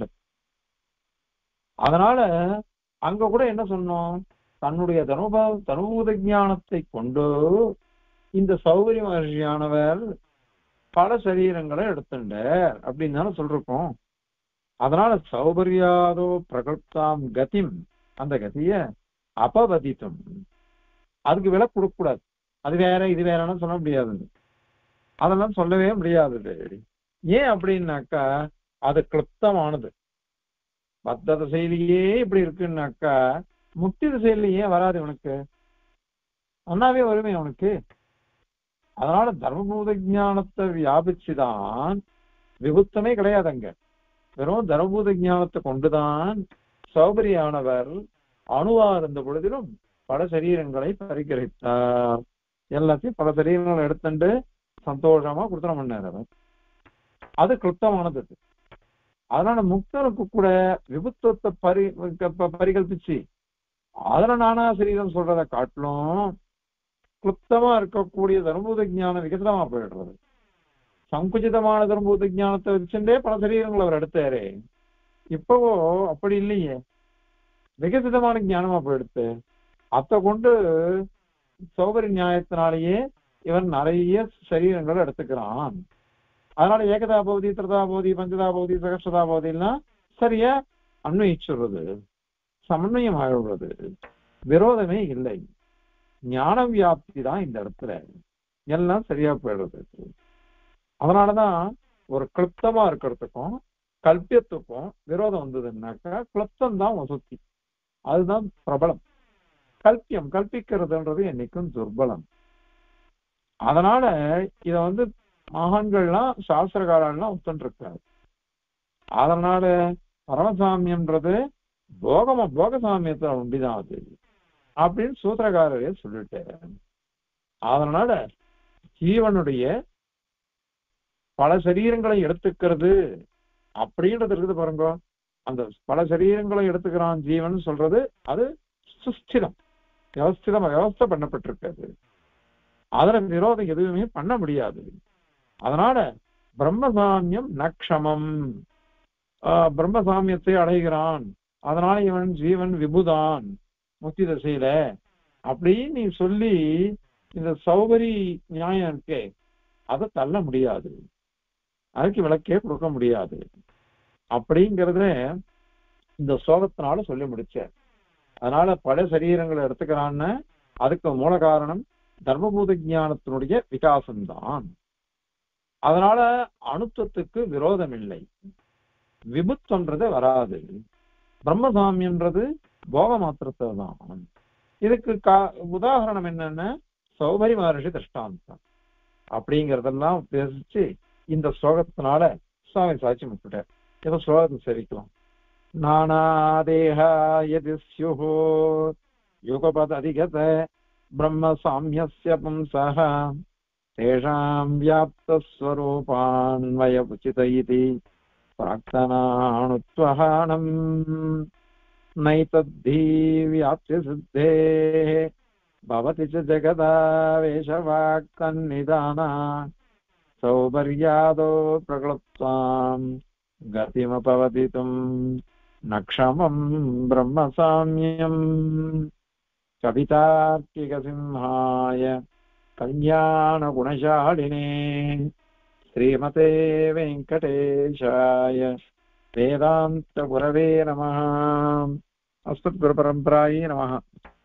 அதனால அங்க கூட என்ன சொன்னோம் தன்னுடைய தனுப தனுபூத ஞானத்தை கொண்டு இந்த சௌகரிய மகர்ஷியானவர் பல சரீரங்களை எடுத்துட்டார் அப்படின்னு தானே சொல்றோம் அதனால சௌபரியாதோ பிரகல்தாம் கதிம் அந்த கதிய அபவதித்தும் அதுக்கு விலை கொடுக்க கூடாது அது வேற இது வேறன்னு சொல்ல முடியாது அதெல்லாம் சொல்லவே முடியாது ஏன் அப்படின்னாக்கா அது கிளுப்தமானது பத்த திசையிலேயே இப்படி இருக்குன்னாக்கா முக்தி திசையில ஏன் வராது உனக்கு நன்னாவே வருமே அவனுக்கு அதனால தர்மபூத ஞானத்தை வியாபிச்சுதான் விபுத்தமே கிடையாது அங்க வெறும் தர்மபூத ஞானத்தை கொண்டுதான் சௌபரியானவர் அணுவா இருந்த பொழுதிலும் பல சரீரங்களை பரிகரித்தார் எல்லாத்தையும் பல சரீரங்களை எடுத்துட்டு சந்தோஷமா குடுத்தனம் பண்ணார் அவர் அது கிருத்தமானது அது. அதனால முக்தனுக்கு கூட விபுத்துவத்தை பரி ப- பரிகல்பிச்சு அதுல நானா சரீரம் சொல்றதை காட்டிலும் கிளுப்தமா இருக்கக்கூடிய தர்மபூத ஞானம் விகசிதமா போயிடுறது சங்குச்சிதமான தர்மபூத ஞானத்தை வச்சுட்டே பல சரீரங்கள் அவர் எடுத்தாரு இப்பவோ அப்படி இல்லையே விகசிதமான ஞானமா போயிடுத்து அத்தை கொண்டு சௌகரிய நியாயத்தினாலேயே இவன் நிறைய சரீரங்களை எடுத்துக்கிறான் அதனால ஏகதா பகுதி திரதா பகுதி பஞ்சதா பகுதி சகஸ்ரதா பகுதியெல்லாம் சரியா அன்வயிச்சுடுறது சமன்வயம் ஆகிடுறது விரோதமே இல்லை ஞான வியாப்தி தான் இந்த இடத்துல எல்லாம் சரியா போயிடுறது அதனாலதான் ஒரு கிளுப்தமா இருக்கிறதுக்கும் கல்பியத்துக்கும் விரோதம் வந்ததுன்னாக்கா கிளுப்தம் தான் வசதி அதுதான் பிரபலம் கல்பியம் கல்பிக்கிறதுன்றது என்னைக்கும் துர்பலம் அதனால இத வந்து மகான்கள்லாம் சாஸ்திரகாரெல்லாம் ஒத்துருக்காரு அதனால பரமசாமியம்ன்றது போகம போகசாமியத்துல உண்டிதான் அது அப்படின்னு சூத்திரக்காரரே சொல்லிட்டாரு அதனால ஜீவனுடைய பல சரீரங்களை எடுத்துக்கிறது அப்படின்றது இருக்குது பாருங்க அந்த பல சரீரங்களை எடுத்துக்கிறான் ஜீவன் சொல்றது அது சுஸ்திரம் வியவஸ்திதம் வியவஸ்தை பண்ணப்பட்டிருக்கிறது அதுல விரோதம் எதுவுமே பண்ண முடியாது அதனால பிரம்மசாமியம் நக்ஷமம் ஆஹ் பிரம்மசாமியத்தை அடைகிறான் அதனால இவன் ஜீவன் விபுதான் முக்தி தசையில அப்படின்னு நீ சொல்லி இந்த சௌகரி நியாயம் இருக்கே அதை தள்ள முடியாது அதுக்கு விளக்கே கொடுக்க முடியாது அப்படிங்கறத இந்த சோகத்தினால சொல்லி முடிச்சார் அதனால பல சரீரங்களை எடுத்துக்கிறான்னு அதுக்கு மூல காரணம் தர்மபூத ஞானத்தினுடைய விகாசம்தான் அதனால அணுத்துவத்துக்கு விரோதம் இல்லை விபுத்தம்ன்றது வராது பிரம்மசாமியம்ன்றது போக மாத்திரத்தை தான் இதுக்கு கா உதாரணம் என்னன்னா சௌபரி மகர்ஷி திருஷ்டாந்தம் அப்படிங்கறதெல்லாம் பேசிச்சு இந்த ஸ்லோகத்தினால சுவாமி சாட்சி முட்டுட்டார் இதை ஸ்லோகத்தை சேவிக்கலாம் நானாதேகா யதி ஸ்யுः யுகபத அதிகத பிரம்ம சாமியஸ்ய பும்சः तेषाम् व्याप्तस्वरूपान्वय उचित इति प्राक्तनाणुत्वहानम् नैतद्धि व्याप्तिसिद्धेः भवति च जगदावेशवाक्तन्निदाना सौपर्यादो प्रक्लप्ताम् गतिमपवदितुम् न क्षमम् ब्रह्मसाम्यम् कवितार्किकसिंहाय कल्याणगुणशालिने श्रीमते वेङ्कटेशाय वेदान्तगुरवे नमः अस्मद्गुरुपरम्परायै नमः